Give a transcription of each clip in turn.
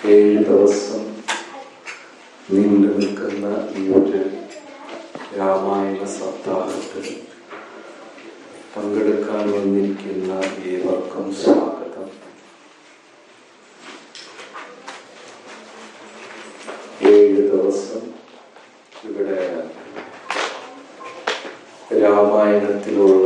ഏഴ് ദിവസം നീണ്ടു നിൽക്കുന്ന ഈ ഒരു രാമായണ സപ്താഹത്തിൽ പങ്കെടുക്കാൻ വന്നിരിക്കുന്ന ഏവർക്കും സ്വാഗതം ഏഴ് ദിവസം ഇവിടെ രാമായണത്തിലുള്ള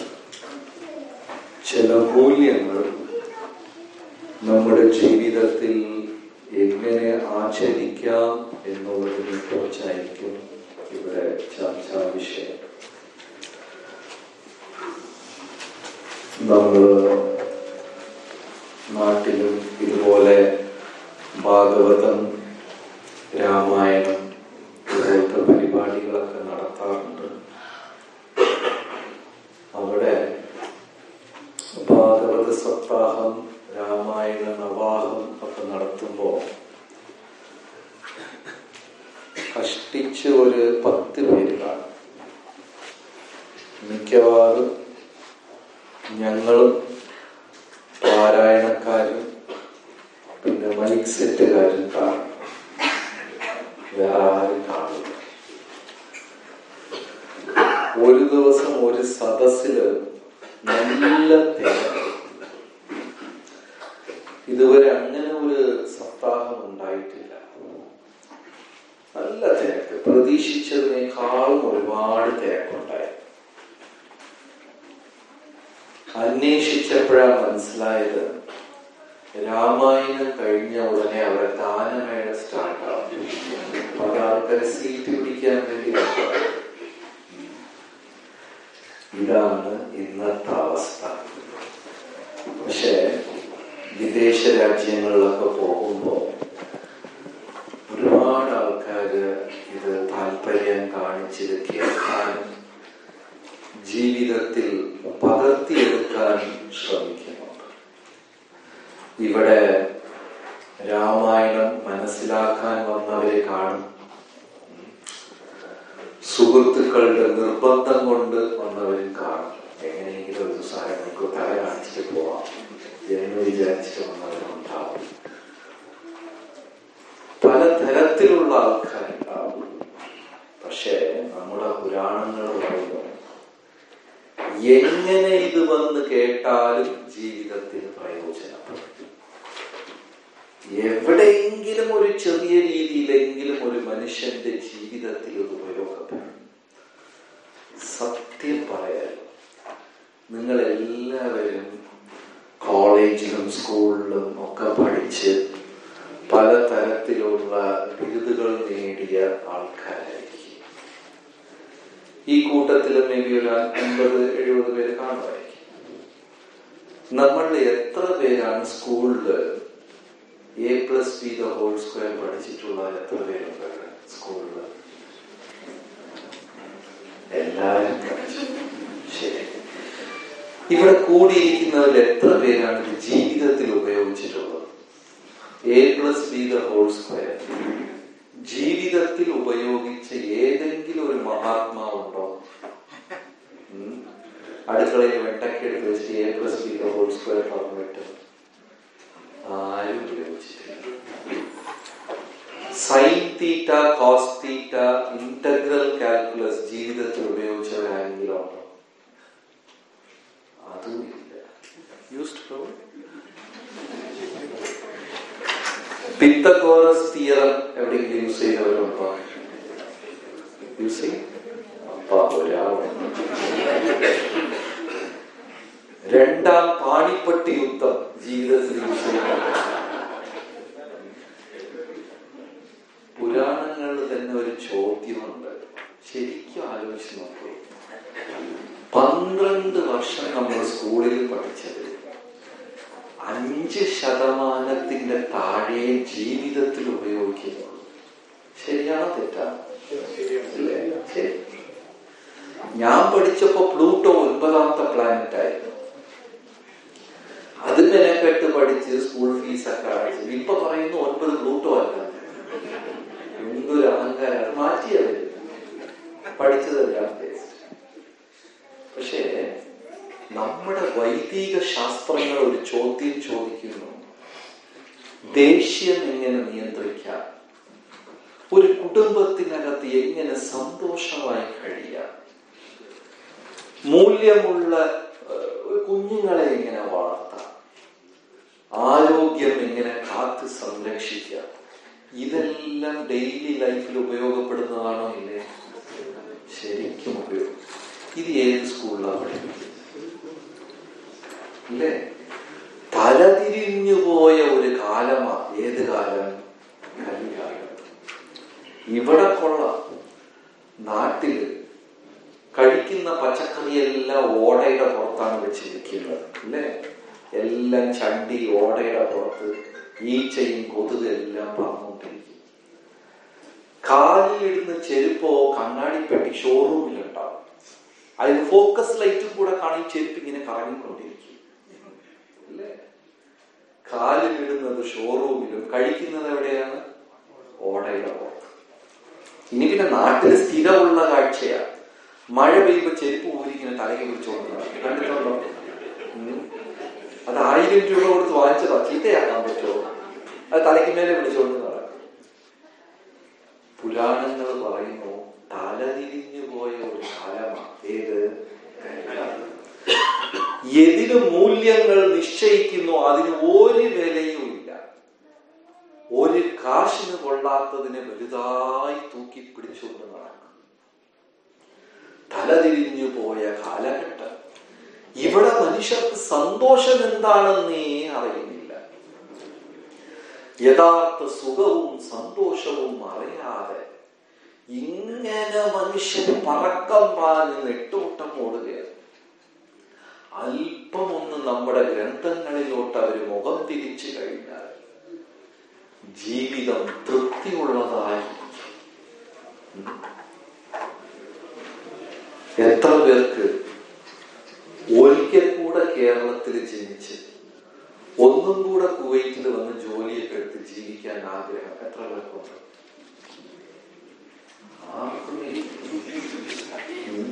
ചില മൂല്യങ്ങൾ നമ്മുടെ ജീവിതത്തിൽ എങ്ങനെ ആചരിക്കാം എന്നുള്ളതിനെ കുറിച്ചായിരിക്കും ഇവിടെ ചർച്ചാ വിഷയം നമ്മൾ നാട്ടിലും ഇതുപോലെ ഭാഗവതം രാമായണം ഇതുപോലത്തെ പരിപാടികളൊക്കെ നടത്താറുണ്ട് അവിടെ ഭാഗവത സപ്താഹം രാമായണ നവാഹം ഒക്കെ നടത്തുമ്പോൾ കഷ്ടിച്ച് ഒരു പത്ത് പേര് കാണും മിക്കവാറും ഞങ്ങളും പാരായണക്കാരും പിന്നെ മൈക്ക് സെറ്റുകാരും കാണും വേറെ ആരും കാണില്ല ഒരു ദിവസം ഒരു സദസ്സില് നല്ല തിരക്ക് ഇതുവരെ അങ്ങനെ ഒരു സപ്താഹം ഉണ്ടായിട്ടില്ല നല്ല തിരക്ക് പ്രതീക്ഷിച്ചതിനേക്കാളും ഒരുപാട് തിരക്കുണ്ടായി അന്വേഷിച്ചപ്പോഴാണ് മനസ്സിലായത് രാമായണം കഴിഞ്ഞ ഉടനെ അവരെ ദാനമേള സ്റ്റാർട്ടാവും അപ്പൊ അത് ആൾക്കാരെ സീറ്റ് പിടിക്കാൻ വേണ്ടി വെച്ചതാണ്. ഇതാണ് ഇന്നത്തെ അവസ്ഥ പക്ഷെ വിദേശ രാജ്യങ്ങളിലൊക്കെ പോകുമ്പോൾ ഒരുപാട് ആൾക്കാര് ഇത് താല്പര്യം കാണിച്ചിത് കേൾക്കാനും ജീവിതത്തിൽ പകർത്തിയെടുക്കാൻ ശ്രമിക്കുന്നുണ്ട് ഇവിടെ രാമായണം മനസ്സിലാക്കാൻ വന്നവരെ കാണും സുഹൃത്തുക്കളുടെ നിർബന്ധം കൊണ്ട് വന്നവരും കാണും എങ്ങനെയെങ്കിലും ഒരു സാരം നമുക്ക് തല കാണിച്ചിട്ട് പോവാം എന്ന് വിചാരിച്ചിട്ട് വന്നവരുണ്ടാവും പല തരത്തിലുള്ള ആൾക്കാരുണ്ടാവും പക്ഷേ നമ്മുടെ പുരാണങ്ങൾ പറയുന്നു എങ്ങനെ ഇത് വന്ന് കേട്ടാലും ജീവിതത്തിന് പ്രയോജനപ്പെടും എവിടെയെങ്കിലും ഒരു ചെറിയ രീതിയിലെങ്കിലും ഒരു മനുഷ്യന്റെ ജീവിതത്തിൽ ഇത് ഉപയോഗപ്പെടും സത്യം പറയാൻ നിങ്ങൾ എല്ലാവരും കോളേജിലും സ്കൂളിലും ഒക്കെ പഠിച്ച് പലതരത്തിലുള്ള ബിരുദുകൾ നേടിയ ആൾക്കാരായിരിക്കും ഈ കൂട്ടത്തിൽ മേ ബി ഒരു അൻപത് എഴുപത് പേര് കാണുമായിരിക്കും നമ്മളിൽ എത്ര പേരാണ് സ്കൂളില് a plus b the whole square പഠിച്ചിട്ടുള്ള എത്ര പേരുണ്ട് ഇവിടെ സ്കൂളില് എല്ലാവരും പഠിച്ചു ശരി ഇവിടെ കൂടിയിരിക്കുന്നവരിൽ എത്ര പേരാണ് ഇത് ജീവിതത്തിൽ ഉപയോഗിച്ചിട്ടുള്ളത് a plus b the whole square ജീവിതത്തിൽ ഉപയോഗിച്ച ഏതെങ്കിലും ഒരു മഹാത്മാവുണ്ടോ ഉം? അടുക്കളയിൽ വെട്ടൊക്കെ എടുത്ത് വെച്ച് a plus b the whole square പറഞ്ഞിട്ട് ആരും ഉപയോഗിച്ചിട്ടില്ല sine theta cos theta integral calculus ജീവിതത്തിൽ ഉപയോഗിച്ചവരാരെങ്കിലും ഉണ്ടോ അതും ഇല്ല യൂസ്ഡ് പിത്തഗോറസ് തിയറം എവിടെയെങ്കിലും യൂസ് ചെയ്തവരുണ്ടോ യൂസ് ചെയ്യും അപ്പ ഒരാളുണ്ട് രണ്ടാം പാണിപ്പട്ടി യുദ്ധം ജീവിതത്തിൽ യൂസ് ചെയ്യുന്നുണ്ട് പുരാണങ്ങളിൽ തന്നെ ഒരു ചോദ്യമുണ്ട് ശരിക്കും ആലോചിച്ച് നോക്കൂ പന്ത്രണ്ട് വർഷം നമ്മൾ സ്കൂളിൽ പഠിച്ചത് അഞ്ച് ശതമാനത്തിന്റെ താഴെ ജീവിതത്തിൽ ഉപയോഗിക്കുന്നുള്ളൂ ശരിയാണോ തെറ്റാണോ ഇല്ലേ? ശരി. ഞാൻ പഠിച്ചപ്പോ പ്ലൂട്ടോ ഒൻപതാമത്തെ പ്ലാനറ്റ് ആയിരുന്നു അത് മെനക്കെട്ട് പഠിച്ച് സ്കൂൾ ഫീസ് ഒക്കെ അടച്ച് ഇപ്പൊ പറയുന്നു ഒൻപത് പ്ലൂട്ടോ അല്ല എന്തൊരു അഹങ്കാരം അത് മാറ്റിയത് പഠിച്ചതെല്ലാം വേസ്റ്റ് പക്ഷേ നമ്മുടെ വൈദിക ശാസ്ത്രങ്ങൾ ഒരു ചോദ്യം ചോദിക്കുന്നു ദേഷ്യം എങ്ങനെ നിയന്ത്രിക്കാം ഒരു കുടുംബത്തിനകത്ത് എങ്ങനെ സന്തോഷമായി കഴിയാം മൂല്യമുള്ള ഏഹ്, കുഞ്ഞുങ്ങളെ എങ്ങനെ വളർത്താം ആരോഗ്യം എങ്ങനെ കാത്ത് സംരക്ഷിക്കാം ഇതെല്ലാം ഡെയിലി ലൈഫിൽ ഉപയോഗപ്പെടുന്നതാണോ ഇല്ലേ ശരിക്കും ഉപയോഗം ഇത് ഏത് സ്കൂളിലാണ് പഠിപ്പിക്കുന്നത് അല്ലേ തലതിരിഞ്ഞു പോയ ഒരു കാലമാ ഏത് കാലം കലികാലം ഇവിടെ കൊള്ളാം നാട്ടില് കഴിക്കുന്ന പച്ചക്കറിയെല്ലാം ഓടയുടെ പുറത്താണ് വെച്ചിരിക്കുന്നത് അല്ലേ എല്ലാം ചണ്ടി ഓടയുടെ പുറത്ത് ഈച്ചയും കൊതുക് എല്ലാം പറന്നുകൊണ്ടിരിക്കും കാലിലിടുന്ന ചെരുപ്പോ കണ്ണാടിപ്പെട്ടി ഷോറൂമിലുണ്ടാവും അതിന് ഫോക്കസ് ലൈറ്റും കൂടെ കാണി ചെരുപ്പ് ഇങ്ങനെ കറങ്ങിക്കൊണ്ടിരിക്കും അല്ലേ കാലിലിടുന്നത് ഷോറൂമിലും കഴിക്കുന്നത് എവിടെയാണ് ഓടയുടെ പുറത്ത് ഇനി പിന്നെ നാട്ടിൽ സ്ഥിരമുള്ള കാഴ്ചയാ മഴ പെയ്യുമ്പോ ചെരുപ്പ് ഊരി ഇങ്ങനെ തലയ്ക്ക് പിടിച്ചോണ്ട് നടക്കും. കണ്ടിട്ടുണ്ടോ ഉം. അത് ആയിരം രൂപ കൊടുത്ത് വാങ്ങിച്ചതാ ചീത്തയാക്കാൻ പറ്റുമോ അത് തലയ്ക്ക് മേലെ പിടിച്ചോണ്ട് നടക്കും പുരാണങ്ങൾ പറയുന്നു തലതിരിഞ്ഞു പോയ ഒരു കാലമാണ് ഏത് എതിന് മൂല്യങ്ങൾ നിശ്ചയിക്കുന്നു അതിന് ഒരു വിലയും ഇല്ല ഒരു കാശിന് കൊള്ളാത്തതിനെ വലുതായി തൂക്കി പിടിച്ചുകൊണ്ട് നടക്കും തലതിരിഞ്ഞു പോയ കാലഘട്ടം ഇവിടെ മനുഷ്യർക്ക് സന്തോഷം എന്താണെന്നേ അറിയുന്നില്ല യഥാർത്ഥ സുഖവും സന്തോഷവും അറിയാതെ ഇങ്ങനെ മനുഷ്യന് പറക്കം പാഞ്ഞ് നെട്ടോട്ടം ഓടുകയാണ് അല്പമൊന്ന് നമ്മുടെ ഗ്രന്ഥങ്ങളിലോട്ട് അവർ മുഖം തിരിച്ചു കഴിഞ്ഞാൽ ജീവിതം തൃപ്തിയുള്ളതായി എത്ര പേർക്ക് ഒരിക്കൽ കൂടെ കേരളത്തിൽ ജനിച്ച് ഒന്നും കൂടെ കുവൈറ്റിൽ വന്ന് ജോലിയൊക്കെ എടുത്ത് ജീവിക്കാൻ ആഗ്രഹം എത്ര പേർക്കുണ്ട് ആർക്കുമില്ല. ഉം.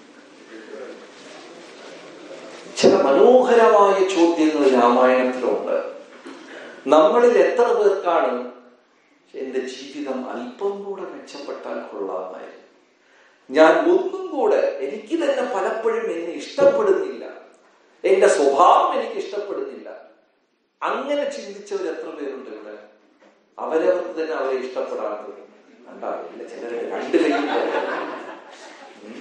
ചില മനോഹരമായ ചോദ്യങ്ങൾ രാമായണത്തിലുണ്ട് നമ്മളിൽ എത്ര പേർക്കാണ് എന്റെ ജീവിതം അല്പം കൂടെ മെച്ചപ്പെട്ടാൽ കൊള്ളാമായിരുന്നു ഞാൻ ഒന്നും കൂടെ എനിക്ക് തന്നെ പലപ്പോഴും എന്നെ ഇഷ്ടപ്പെടുന്നില്ല എന്റെ സ്വഭാവം എനിക്ക് ഇഷ്ടപ്പെടുന്നില്ല അങ്ങനെ ചിന്തിച്ചവർ എത്ര പേരുണ്ട് ഇവിടെ അവരവർക്ക് തന്നെ അവരെ ഇഷ്ടപ്പെടാത്തത് ഉണ്ടാവില്ല ചിലർ രണ്ട് കൈയും പോലെ. ഉം.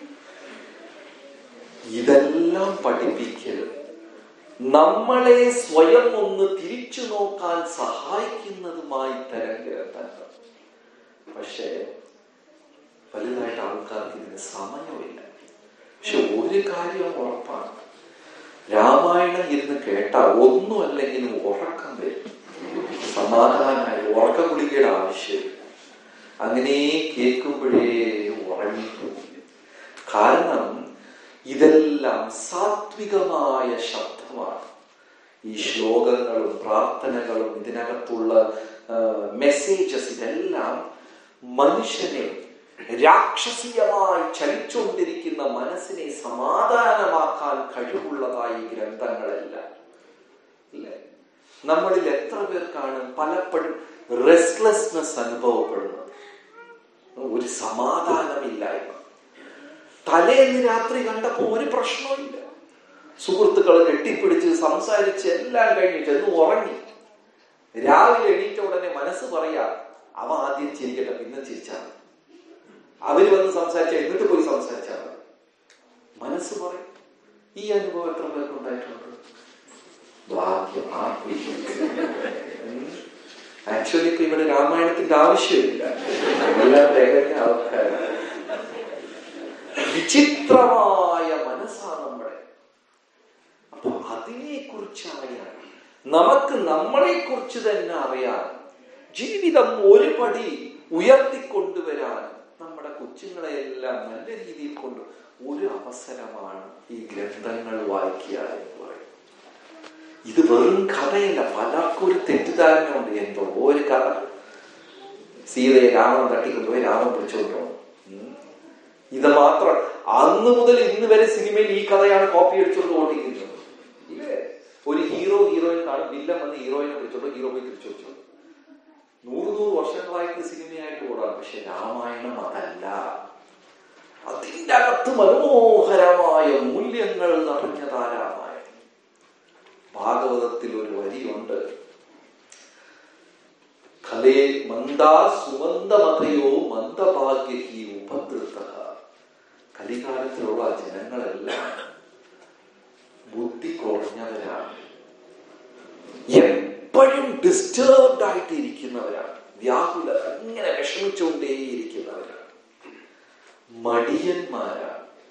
ഇതെല്ലാം പഠിപ്പിക്കൽ നമ്മളെ സ്വയം ഒന്ന് തിരിച്ചു നോക്കാൻ സഹായിക്കുന്നതുമായി തരം ഗ്രന്ഥങ്ങൾ പക്ഷേ വലുതായിട്ട് ആൾക്കാർക്ക് ഇതിന് സമയമില്ല പക്ഷെ ഒരു കാര്യം ഉറപ്പാണ് രാമായണം ഇരുന്ന് കേട്ടാൽ ഒന്നും അല്ലെങ്കിലും ഉറക്കം വരും സമാധാനമായി ഉറക്ക ഗുളികയുടെ ആവശ്യം അങ്ങനെ കേൾക്കുമ്പോഴേ ഉറങ്ങിപ്പോകും കാരണം ഇതെല്ലാം സാത്വികമായ ശബ്ദമാണ് ഈ ശ്ലോകങ്ങളും പ്രാർത്ഥനകളും ഇതിനകത്തുള്ള മെസ്സേജസ് ഇതെല്ലാം മനുഷ്യനെ രാക്ഷസീയമായി ചലിച്ചുകൊണ്ടിരിക്കുന്ന മനസ്സിനെ സമാധാനമാക്കാൻ കഴിവുള്ളതായി ഈ ഗ്രന്ഥങ്ങളെല്ലാം ഇല്ലേ നമ്മളിൽ എത്ര പേർക്കാണ് പലപ്പോഴും റെസ്റ്റ്ലെസ്നെസ് അനുഭവപ്പെടുന്നത് ഒരു സമാധാനമില്ലായ്മ തലേന്ന് രാത്രി കണ്ടപ്പോ ഒരു പ്രശ്നവുമില്ല സുഹൃത്തുക്കൾ കെട്ടിപ്പിടിച്ച് സംസാരിച്ച് എല്ലാം കഴിഞ്ഞ് ചെന്ന് ഉറങ്ങി രാവിലെ എണീറ്റ ഉടനെ മനസ്സ് പറയാ അവ ആദ്യം ചിരിക്കട്ടെ പിന്നെ ചിരിച്ചാൽ മതി. അവര് വന്ന് സംസാരിച്ച എന്നിട്ട് പോയി സംസാരിച്ചാൽ മതി മനസ്സ് പറയും ഈ അനുഭവം എത്ര പേർക്ക് ഉണ്ടായിട്ടുണ്ട് ഭാഗ്യം ആക്ച്വലി ഇപ്പൊ ഇവിടെ രാമായണത്തിന്റെ ആവശ്യമില്ല എല്ലാം തികഞ്ഞ ആൾക്കാരാണ് വിചിത്രമായ മനസ്സാണ് നമ്മുടെ അപ്പൊ അതിനെ കുറിച്ച് അറിയാൻ നമുക്ക് നമ്മളെ കുറിച്ച് തന്നെ അറിയാൻ ജീവിതം ഒരു പടി ഉയർത്തിക്കൊണ്ടുവരാൻ നമ്മുടെ കൊച്ചുങ്ങളെ എല്ലാം നല്ല രീതിയിൽ കൊണ്ട് ഒരു അവസരമാണ് ഈ ഗ്രന്ഥങ്ങൾ വായിക്കുക എന്ന് പറയുന്നത് ഇത് വെറും കഥയല്ല പലർക്കും ഒരു തെറ്റിദ്ധാരണയുണ്ട് എന്തോ ഒരു കഥ സീതയെ രാമൻ തട്ടിക്കൊണ്ടുപോയി രാമൻ പിടിച്ചുകൊണ്ടു ഇത് മാത്രം അന്ന് മുതൽ ഇന്ന് വരെ സിനിമയിൽ ഈ കഥയാണ് കോപ്പി അടിച്ചുകൊണ്ട് ഓട്ടിക്കുന്നത് ഇല്ലേ ഒരു ഹീറോ ഹീറോയിൻ കാണും വില്ലൻ വന്ന് ഹീറോയിനെ പിടിച്ചോളൂ ഹീറോ പോയി തിരിച്ചു വെച്ചോളൂ നൂറ് നൂറ് വർഷങ്ങളായിട്ട് സിനിമയായിട്ട് ഓടാം പക്ഷെ രാമായണം അതല്ല അതിൻ്റെ അകത്ത് മനോഹരമായ മൂല്യങ്ങൾ നിറഞ്ഞതാ രാമായണം ഭാഗവതത്തിൽ ഒരു വരിയുണ്ട് കലേ മന്ദാ സുമന്ദമതയോ മന്ദഭാഗ്യഹി ഉപദ്രുത കലികാലത്തിലുള്ള ജനങ്ങളെല്ലാം ബുദ്ധി കുറഞ്ഞവരാണ് എപ്പോഴും ഡിസ്റ്റർബ്ഡ് ആയിട്ട് ഇരിക്കുന്നവരാണ് വ്യാകുല ഇങ്ങനെ വിഷമിച്ചുകൊണ്ടേയിരിക്കുന്നവരാണ് മടിയന്മാരാണ്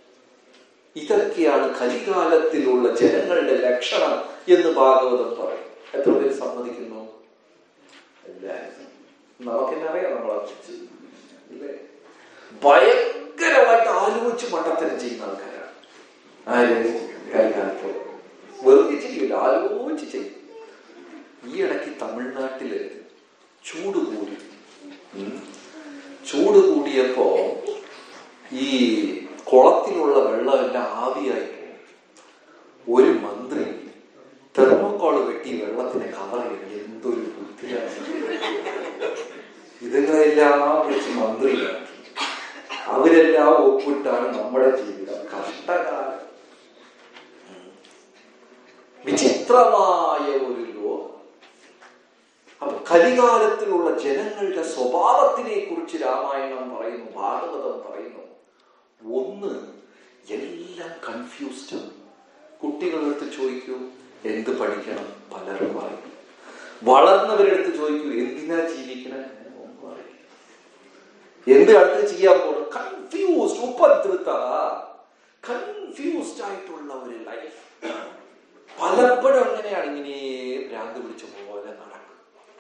ഇതൊക്കെയാണ് കലികാലത്തിലുള്ള ജനങ്ങളുടെ ലക്ഷണം എന്ന് ഭാഗവതം പറയും എത്ര പേര് സമ്മതിക്കുന്നു എല്ലാവരും നമുക്കെന്നെ അറിയാം നമ്മളെ കുറിച്ച് ഇല്ലേ ഭയങ്കരമായിട്ട് ആലോചിച്ച് മണ്ടത്തരം ചെയ്യുന്ന ആൾക്കാരാണ് ആര് കലികാലത്ത് വെറുതെ ചെയ്യില്ല ആലോചിച്ച് ചെയ്യും ഈ ഇടയ്ക്ക് തമിഴ്നാട്ടില് ചൂട് കൂടി ഉം. ചൂട് കൂടിയപ്പോ ഈ കുളത്തിലുള്ള വെള്ളമെല്ലാം ആവിയായി പോകും ഒരു മന്ത്രി തെർമോക്കോള് വെട്ടി വെള്ളത്തിന് കവർ ചെയ്യണം എന്തൊരു ബുദ്ധിയാണ് ഇതുങ്ങളെല്ലാം വെച്ച് മന്ത്രിയാക്കി അവരെല്ലാം ഒപ്പിട്ടാണ് നമ്മുടെ ജീവിതം കഷ്ടകാലം ഉം. വിചിത്രമായ ഒരു ലോകം അപ്പൊ കലികാലത്തിലുള്ള ജനങ്ങളുടെ സ്വഭാവത്തിനെ കുറിച്ച് രാമായണം പറയുന്നു ഭാഗവതം പറയുന്നു ഒന്ന് എല്ലാം കൺഫ്യൂസ്ഡ് കുട്ടികളെടുത്ത് ചോദിക്കൂ എന്ത് പഠിക്കണം പലരും പറയും വളർന്നവരെടുത്ത് ചോദിക്കൂ എന്തിനാ ജീവിക്കണം ഒന്നും അറിയില്ല എന്ത് അടുത്ത് ചെയ്യാൻ പോകണം കൺഫ്യൂസ്ഡ് ഉപദ്രുത കൺഫ്യൂസ്ഡ് ആയിട്ടുള്ള ഒരു ലൈഫ് പലപ്പോഴും അങ്ങനെയാണ് ഇങ്ങനെ ഭ്രാന്ത് പിടിച്ച പോലെ നടക്കും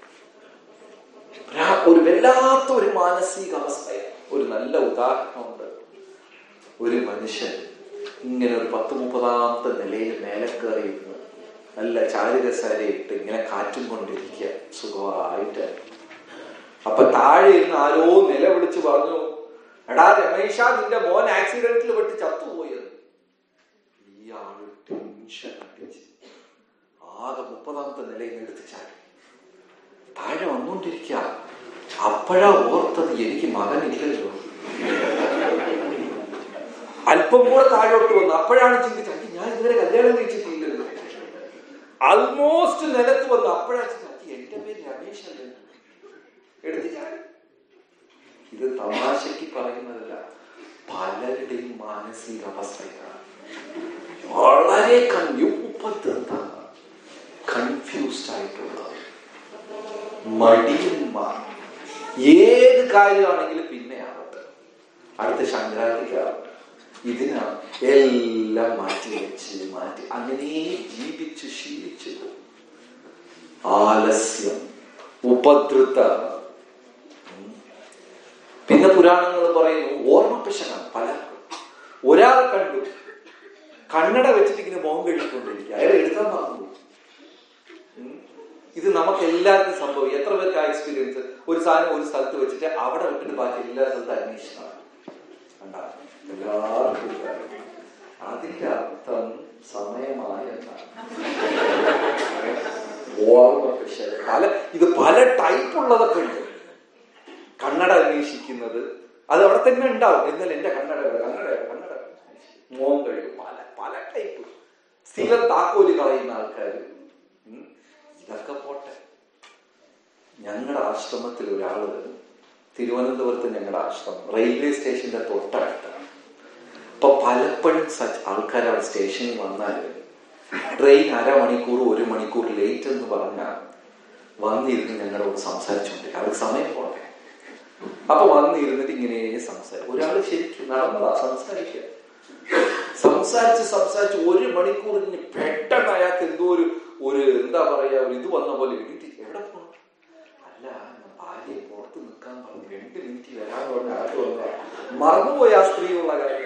ഭ്രാ- ഒരു വല്ലാത്ത ഒരു മാനസികാവസ്ഥയാണ് ഒരു നല്ല ഉദാഹരണമുണ്ട് ഒരു മനുഷ്യൻ ഇങ്ങനെ ഒരു പത്ത് മുപ്പതാമത്തെ നിലയിൽ മേലെ കയറിയിരുന്ന് നല്ല ചാരുകസാരയിട്ട് ഇങ്ങനെ കാറ്റും കൊണ്ടിരിക്കുക സുഖമായിട്ട് അപ്പൊ താഴെ ഇരുന്ന് ആരോ നിലവിളിച്ച് പറഞ്ഞു എടാ രമേശ നിന്റെ മോൻ ആക്സിഡന്റിൽ പെട്ട് ചത്തുപോയത് ഇയാള് ടെൻഷൻ അടിച്ച് ആകെ മുപ്പതാമത്തെ നിലയിൽ നിന്ന് എടുത്ത് ചാടി താഴെ വന്നുകൊണ്ടിരിക്കുക അപ്പോഴാ ഓർത്തത് എനിക്ക് മകനില്ലല്ലോ അല്പം കൂടെ താഴോട്ട് വന്നു അപ്പോഴാണ് ചിന്തിച്ചത് "അയ്യ, ഞാൻ ഇതുവരെ കല്യാണം കഴിച്ചിട്ടില്ലല്ലോ ആൾമോസ്റ്റ് നിലത്ത് വന്നു അപ്പോഴാണ് ചിന്തിച്ചത്, "അയ്യ, എന്റെ പേര് രമേശ് അല്ലേ എടുത്ത് ചാടി ഇത് തമാശക്ക് പറയുന്നതല്ല പലരുടെയും മാനസികാവസ്ഥയാണ് വളരെ കൺയൂപ്പത്തിരുന്ന കൺഫ്യൂസ്ഡ് ആയിട്ടുള്ള മടിയന്മാർ ഏത് കാര്യമാണെങ്കിലും പിന്നെ ആവട്ടെ അടുത്ത ശങ്കരാചാര്യാവും ഇതിനാ എല്ലാം മാറ്റി വെച്ച് മാറ്റി അങ്ങനെ ജീവിച്ച് ശീലിച്ചു പോകും. ആലസ്യം ഉപദ്രുത ഉം. പിന്നെ പുരാണങ്ങൾ പറയുന്നു ഓർമ്മപ്പിശകാണ് പലർക്കും ഒരാളെ കണ്ടു കണ്ണട വെച്ചിട്ട് ഇങ്ങനെ മോഹം കഴിക്കൊണ്ടിരിക്കുക അയാൾ എഴുതാൻ മറന്നു ഉം. ഇത് നമുക്ക് എല്ലാവർക്കും സംഭവിക്കും എത്ര പേർക്ക് ആ എക്സ്പീരിയൻസ് ഒരു സാധനം ഒരു സ്ഥലത്ത് വെച്ചിട്ട് അവിടെ വിട്ടിട്ട് ബാക്കി എല്ലാ സ്ഥലത്തും അന്വേഷണമാണ് കണ്ടാ? എല്ലാവർക്കും ഇതാണ്. അതിന്റെ അർത്ഥം സമയമായെന്നാണ് ഓർമ്മ പിശക്. പല ഇത് പല ടൈപ്പ് ഉള്ളതൊക്കെ ഉണ്ട് കണ്ണട അന്വേഷിക്കുന്നത് അത് അവിടെ തന്നെ ഉണ്ടാവും എന്നാൽ എന്റെ കണ്ണട എവിടെ? കണ്ണട എവിടെ? കണ്ണട എവിടെ? മോൻ കഴിയും പല പല ടൈപ്പ് സ്ഥിരം താക്കോല് കളയുന്ന ആൾക്കാർ ഇതൊക്കെ പോട്ടെ ഞങ്ങളുടെ ആശ്രമത്തിൽ ഒരാള് തിരുവനന്തപുരത്ത് ഞങ്ങളുടെ ആശ്രമം റെയിൽവേ സ്റ്റേഷന്റെ തൊട്ടടുത്താണ് അപ്പൊ പലപ്പോഴും സച്ച് ആൾക്കാർ അവിടെ സ്റ്റേഷനിൽ വന്നാൽ ട്രെയിൻ അരമണിക്കൂർ ഒരു മണിക്കൂർ ലേറ്റ് എന്ന് പറഞ്ഞാൽ വന്നിരുന്ന് ഞങ്ങളോട് സംസാരിച്ചുകൊണ്ടിരിക്കും അവർക്ക് സമയം പോട്ടെ അപ്പൊ വന്നിരുന്നിട്ട് ഇങ്ങനെ സംസാരിക്കും ഒരാൾ ശരിക്കും നടന്നതാ സംസാരിക്കുക സംസാരിച്ച് സംസാരിച്ച് ഒരു മണിക്കൂറിന് പെട്ടെന്ന് അയാൾക്ക് എന്തോ ഒരു ഒരു എന്താ പറയാ ഒരു ഇത് വന്ന പോലെ എണീറ്റ് എവിടെ പോകണം അല്ല ഞാൻ ഭാര്യയെ പുറത്ത് നിൽക്കാൻ പറഞ്ഞു രണ്ട് മിനിറ്റ് വരാൻ പറഞ്ഞ അകത്ത് വന്നതാ മറന്നുപോയി ആ സ്ത്രീയുള്ള കാര്യം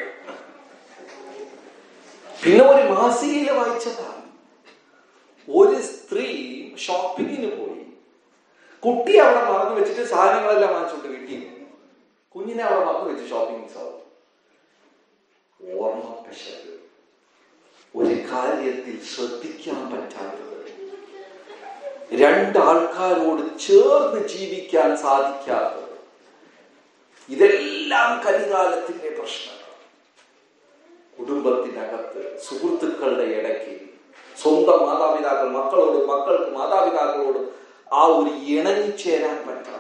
പിന്നെ ഒരു മാസികയില് വായിച്ചതാ ഒരു സ്ത്രീ ഷോപ്പിങ്ങിന് പോയി കുട്ടി അവിടെ മറന്നു വെച്ചിട്ട് സാധനങ്ങളെല്ലാം വാങ്ങിച്ചോണ്ട് വീട്ടിൽ വന്നു. കുഞ്ഞിനെ അവിടെ മറന്നു വെച്ച് ഷോപ്പിംഗ് സാധനം ഓർമ്മ പിശക് ഒരു കാര്യത്തിൽ ശ്രദ്ധിക്കാൻ പറ്റാത്തത് രണ്ടാൾക്കാരോട് ചേർന്ന് ജീവിക്കാൻ സാധിക്കാത്തത് ഇതെല്ലാം കലികാലത്തിന്റെ പ്രശ്നങ്ങൾ കുടുംബത്തിനകത്ത് സുഹൃത്തുക്കളുടെ ഇടയ്ക്ക് സ്വന്തം മാതാപിതാക്കൾ മക്കളോടും മക്കൾക്ക് മാതാപിതാക്കളോടും ആ ഒരു ഇണങ്ങിച്ചേരാൻ പറ്റാത്തത്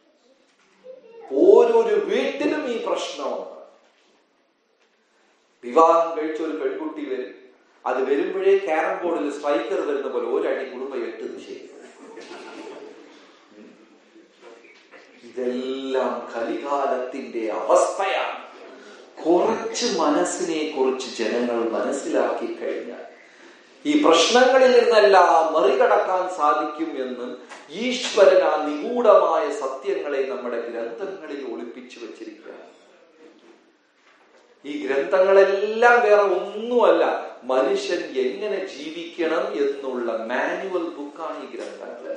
ഓരോരു വീട്ടിലും ഈ പ്രശ്നമുണ്ട് വിവാഹം കഴിച്ച ഒരു പെൺകുട്ടി വരും അത് വരുമ്പോഴേ ക്യാരം ബോർഡിൽ സ്ട്രൈക്കർ വരുന്ന പോലെ ഒരടി കുടുംബം എട്ട് ദിശയിൽ ഇതെല്ലാം കലികാലത്തിന്റെ അവസ്ഥയാണ് കുറച്ച് മനസ്സിനെ കുറിച്ച് ജനങ്ങൾ മനസ്സിലാക്കി കഴിഞ്ഞാൽ ഈ പ്രശ്നങ്ങളിൽ നിന്നെല്ലാം മറികടക്കാൻ സാധിക്കും എന്ന് ഈശ്വരൻ ആ നിഗൂഢമായ സത്യങ്ങളെ നമ്മുടെ ഗ്രന്ഥങ്ങളിൽ ഒളിപ്പിച്ചു വച്ചിരിക്കുകയാണ് ഈ ഗ്രന്ഥങ്ങളെല്ലാം വേറെ ഒന്നുമല്ല മനുഷ്യൻ എങ്ങനെ ജീവിക്കണം എന്നുള്ള മാനുവൽ ബുക്കാണ് ഈ ഗ്രന്ഥങ്ങൾ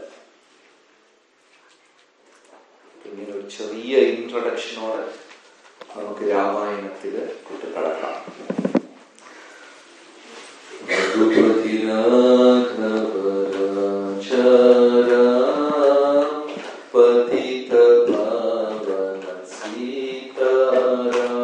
ഇങ്ങനെ ഒരു ചെറിയ ഇൻട്രൊഡക്ഷനോടെ നമുക്ക് രാമായണത്തിൽ കുട്ടിക്കടക്കാം പതിത പാവന സീതാരാം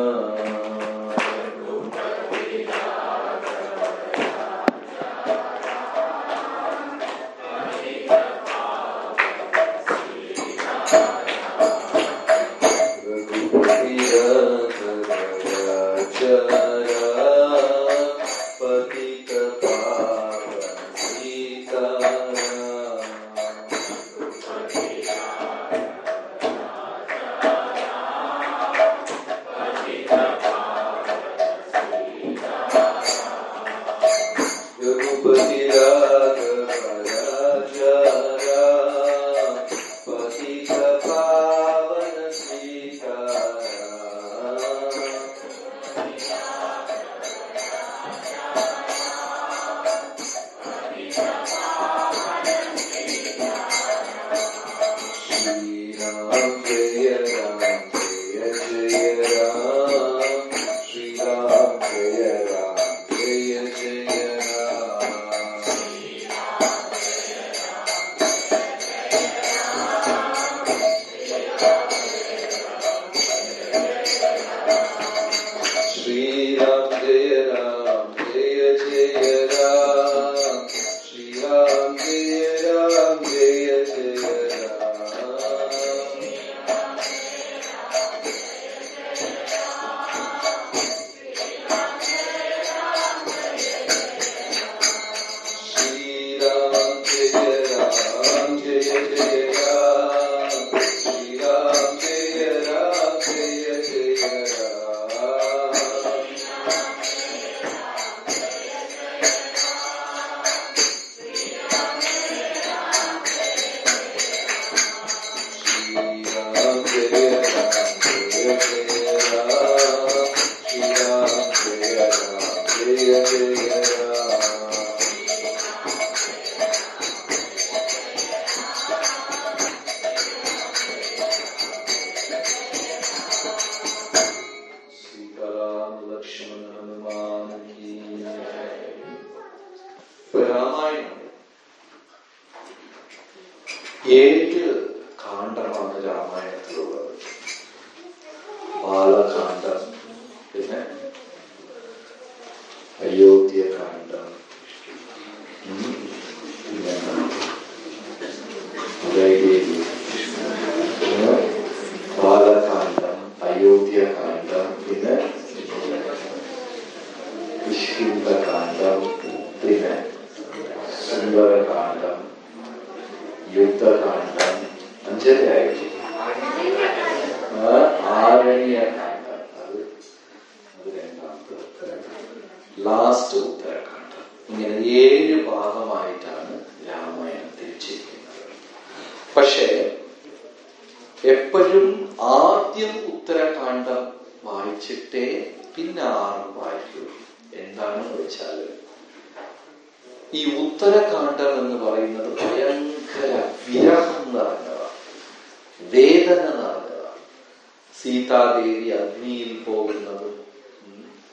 ഏഴ് കാണ്ഡമാണ് രാമായണത്തിലുള്ളത് ബാലകാന്ഡം പിന്നെ അയോധ്യകാന്ഡം ഉം, പിന്നെ ഉദയഗിരി പിന്നെ ബാലകാന്ഡം അയോധ്യകാന്ഡം പിന്നെ കിഷ്കിന്ധകാന്ഡം പിന്നെ സുന്ദരകാന്ഡം യുദ്ധകാന്ഡം അഞ്ചരയായി ആരണ്യകാന്ഡം അത് അത് രണ്ടാമത്തെ ഉത്തരകാന്ഡം ലാസ്റ്റ് ഉത്തരകാന്ഡം ഇങ്ങനെ ഏഴ് ഭാഗമായിട്ടാണ് രാമായണം തിരിച്ചിരിക്കുന്നത് പക്ഷേ എപ്പോഴും ആദ്യം ഉത്തരകാന്ഡം വായിച്ചിട്ടേ പിന്നെ ആറ് വായിക്കൂ എന്താണെന്ന് വെച്ചാല് ഈ ഉത്തരകാന്ഡം എന്ന് പറയുന്നത് ഭയങ്കര വിരഹം നിറഞ്ഞതാണ് വേദന നിറഞ്ഞതാണ് സീതാദേവി അഗ്നിയിൽ പോകുന്നതും ഉം,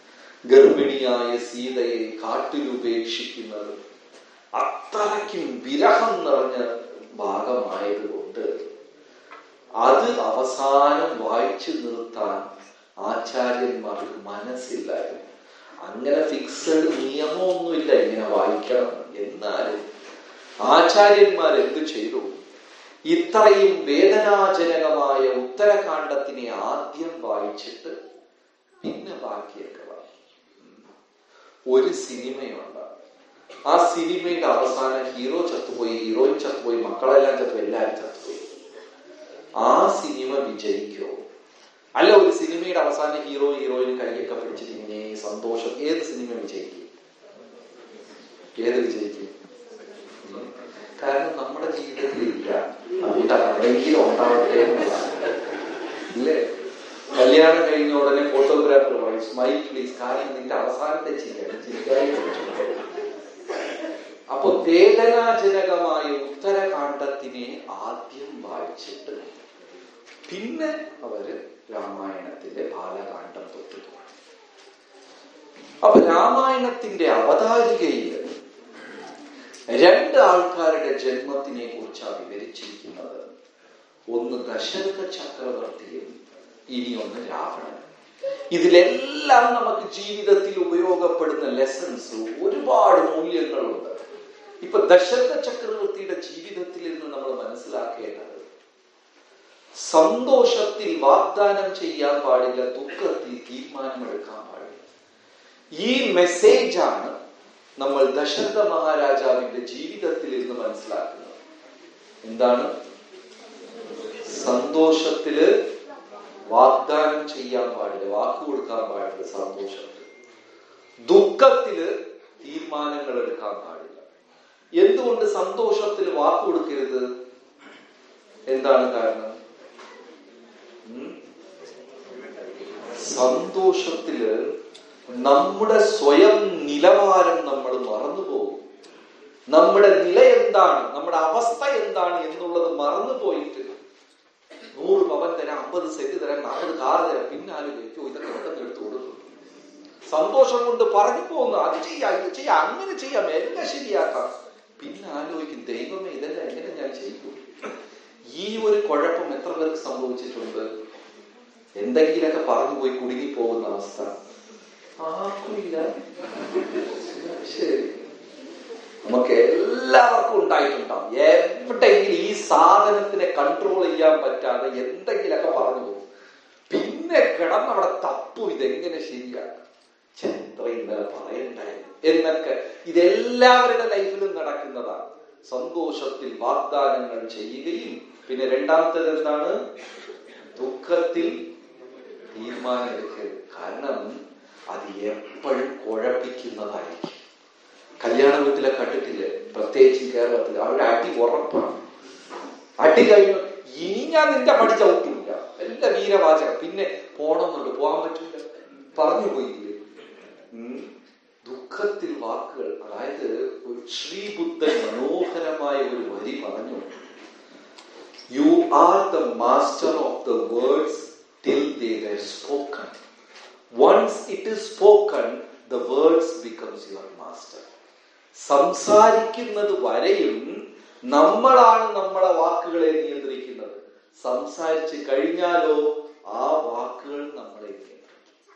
ഗർഭിണിയായ സീതയെ കാട്ടിലുപേക്ഷിക്കുന്നത് അത്രയ്ക്കും വിരഹം നിറഞ്ഞ ഭാഗമായതുകൊണ്ട് അത് അവസാനം വായിച്ചു നിർത്താൻ ആചാര്യന്മാർക്ക് മനസ്സില്ലായിരുന്നു അങ്ങനെ ഫിക്സഡ് നിയമമൊന്നുമില്ല ഇങ്ങനെ വായിക്കണം എന്നാലും ആചാര്യന്മാർ എന്ത് ചെയ്തു ഇത്രയും വേദനാജനകമായ ഉത്തരകാണ്ഡത്തിനെ ആദ്യം വായിച്ചിട്ട് പിന്നെ ബാക്കിയൊക്കെ വായിക്കും ഒരു സിനിമയുണ്ട് ആ സിനിമയുടെ അവസാനം ഹീറോ ചത്തുപോയി ഹീറോയിൻ ചത്തുപോയി മക്കളെല്ലാം ചത്തുപോയി എല്ലാവരും ചത്തുപോയി ആ സിനിമ വിജയിക്കോ അല്ല ഒരു സിനിമയുടെ അവസാനം ഹീറോ ഹീറോയിൻ കൈയൊക്കെ പിടിച്ചിട്ട് ഇങ്ങനെ സന്തോഷം ഏത് സിനിമ വിജയിക്കും ഏത് വിജയിക്കും ഉം. കാരണം നമ്മുടെ ജീവിതത്തിൽ ഇല്ല അതുകൊണ്ട് ആരെങ്കിലും ഉണ്ടാവട്ടെ എന്നുള്ളതാണ്. ഇല്ലേ കല്യാണം കഴിഞ്ഞ ഉടനെ ഫോട്ടോഗ്രാഫർ പറയും സ്മൈൽ പ്ലീസ് കാരണം നിന്റെ അവസാനത്തെ ചിരിയാണ് ചിരിക്കാനേ പറ്റുള്ളൂ." അപ്പൊ വേദനാജനകമായ ഉത്തരകാണ്ഡത്തിനെ ആദ്യം വായിച്ചിട്ട് പിന്നെ അവര് രാമായണത്തിന്റെ ബാലകാന്ഡം തൊട്ട് തുടങ്ങി അപ്പൊ രാമായണത്തിന്റെ അവതാരികയിൽ രണ്ട് ആൾക്കാരുടെ ജന്മത്തിനെ കുറിച്ചാണ് വിവരിച്ചിരിക്കുന്നത് ഒന്ന് ദശരഥ ചക്രവർത്തിയും ഇനി ഒന്ന് രാവണൻ ഇതിലെല്ലാം നമുക്ക് ജീവിതത്തിൽ ഉപയോഗപ്പെടുന്ന ലെസൺസ് ഒരുപാട് മൂല്യങ്ങളുണ്ട് ഇപ്പൊ ദശരഥ ചക്രവർത്തിയുടെ ജീവിതത്തിൽ നിന്ന് നമ്മൾ മനസ്സിലാക്കേണ്ടത് സന്തോഷത്തിൽ വാഗ്ദാനം ചെയ്യാൻ പാടില്ല ദുഃഖത്തിൽ തീരുമാനമെടുക്കാൻ പാടില്ല ഈ മെസ്സേജാണ് നമ്മൾ ദശരഥ മഹാരാജാവിന്റെ ജീവിതത്തിൽ നിന്ന് മനസ്സിലാക്കുന്നത് എന്താണ് സന്തോഷത്തില് വാഗ്ദാനം ചെയ്യാൻ പാടില്ല വാക്ക് കൊടുക്കാൻ പാടില്ല സന്തോഷത്തിൽ ദുഃഖത്തില് തീരുമാനങ്ങൾ എടുക്കാൻ പാടില്ല എന്തുകൊണ്ട് സന്തോഷത്തിൽ വാക്ക് കൊടുക്കരുത് എന്താണ് കാരണം ഉം? സന്തോഷത്തില് നമ്മുടെ സ്വയം നിലവാരം നമ്മൾ മറന്നുപോകും നമ്മുടെ നില എന്താണ് നമ്മുടെ അവസ്ഥ എന്താണ് എന്നുള്ളത് മറന്നുപോയിട്ട് നൂറ് പവൻ തരാം അമ്പത് സെറ്റ് തരാം നാൽപ്പത് കാർ തരാം പിന്നെ ആലോചിക്കോ ഇതൊക്കെ പെട്ടെന്ന് എടുത്തു കൊടുക്കും സന്തോഷം കൊണ്ട് പറഞ്ഞു പോകുന്നു അത് ചെയ്യാം ഇത് ചെയ്യാം അങ്ങനെ ചെയ്യാം എല്ലാം ശരിയാക്കാം പിന്നെ ആലോചിക്കും ദൈവമേ ഇതെല്ലാം എങ്ങനെ ഞാൻ ചെയ്യും ഈ ഒരു കുഴപ്പം എത്ര പേർക്ക് സംഭവിച്ചിട്ടുണ്ട് എന്തെങ്കിലൊക്കെ പറഞ്ഞു പോയി കുടുങ്ങി പോകുന്ന അവസ്ഥ ആർക്കുമില്ല ശരി നമുക്ക് എല്ലാവർക്കും ഉണ്ടായിട്ടുണ്ടാവും എവിടെയെങ്കിലും ഈ സാധനത്തിനെ കൺട്രോൾ ചെയ്യാൻ പറ്റാതെ എന്തെങ്കിലൊക്കെ പറഞ്ഞു പോകും പിന്നെ കിടന്നവിടെ തപ്പും ഇതെങ്ങനെ ശരിയാണ് ഛെ, എത്ര ഇന്നലെ പറയണ്ടായിരുന്നു എന്നൊക്കെ ഇതെല്ലാവരുടെ ലൈഫിലും നടക്കുന്നതാണ് സന്തോഷത്തിൽ വാഗ്ദാനങ്ങൾ ചെയ്യുകയും പിന്നെ രണ്ടാമത്തേത് എന്താണ് ദുഃഖത്തിൽ തീരുമാനമെടുക്കരുത് കാരണം അത് എപ്പോഴും കുഴപ്പിക്കുന്നതായിരിക്കും കല്യാണ വീട്ടിലെ കണ്ടിട്ടില്ലേ പ്രത്യേകിച്ച് കേരളത്തിൽ അവരുടെ അടി ഉറപ്പാണ് അടി കഴിഞ്ഞു ഇനി ഞാൻ നിന്റെ പടി ചവിട്ടില്ല എല്ലാ വീരവാചകം പിന്നെ പോണമെന്നുണ്ട് പോകാൻ പറ്റില്ല പറഞ്ഞു പോയില്ലേ ഉം. ദുഃഖത്തിൽ വാക്കുകൾ അതായത് ഒരു ശ്രീബുദ്ധൻ മനോഹരമായ ഒരു വരി പറഞ്ഞു you are the master of the words till they were spoken once it is spoken the words becomes your master സംസാരിക്കുന്നത് വരെയും നമ്മളാണ് നമ്മളെ വാക്കുകളെ നിയന്ത്രിക്കുന്നത് സംസാരിച്ച് കഴിഞ്ഞാലോ ആ വാക്കുകൾ നമ്മളെ നിയന്ത്രിക്കും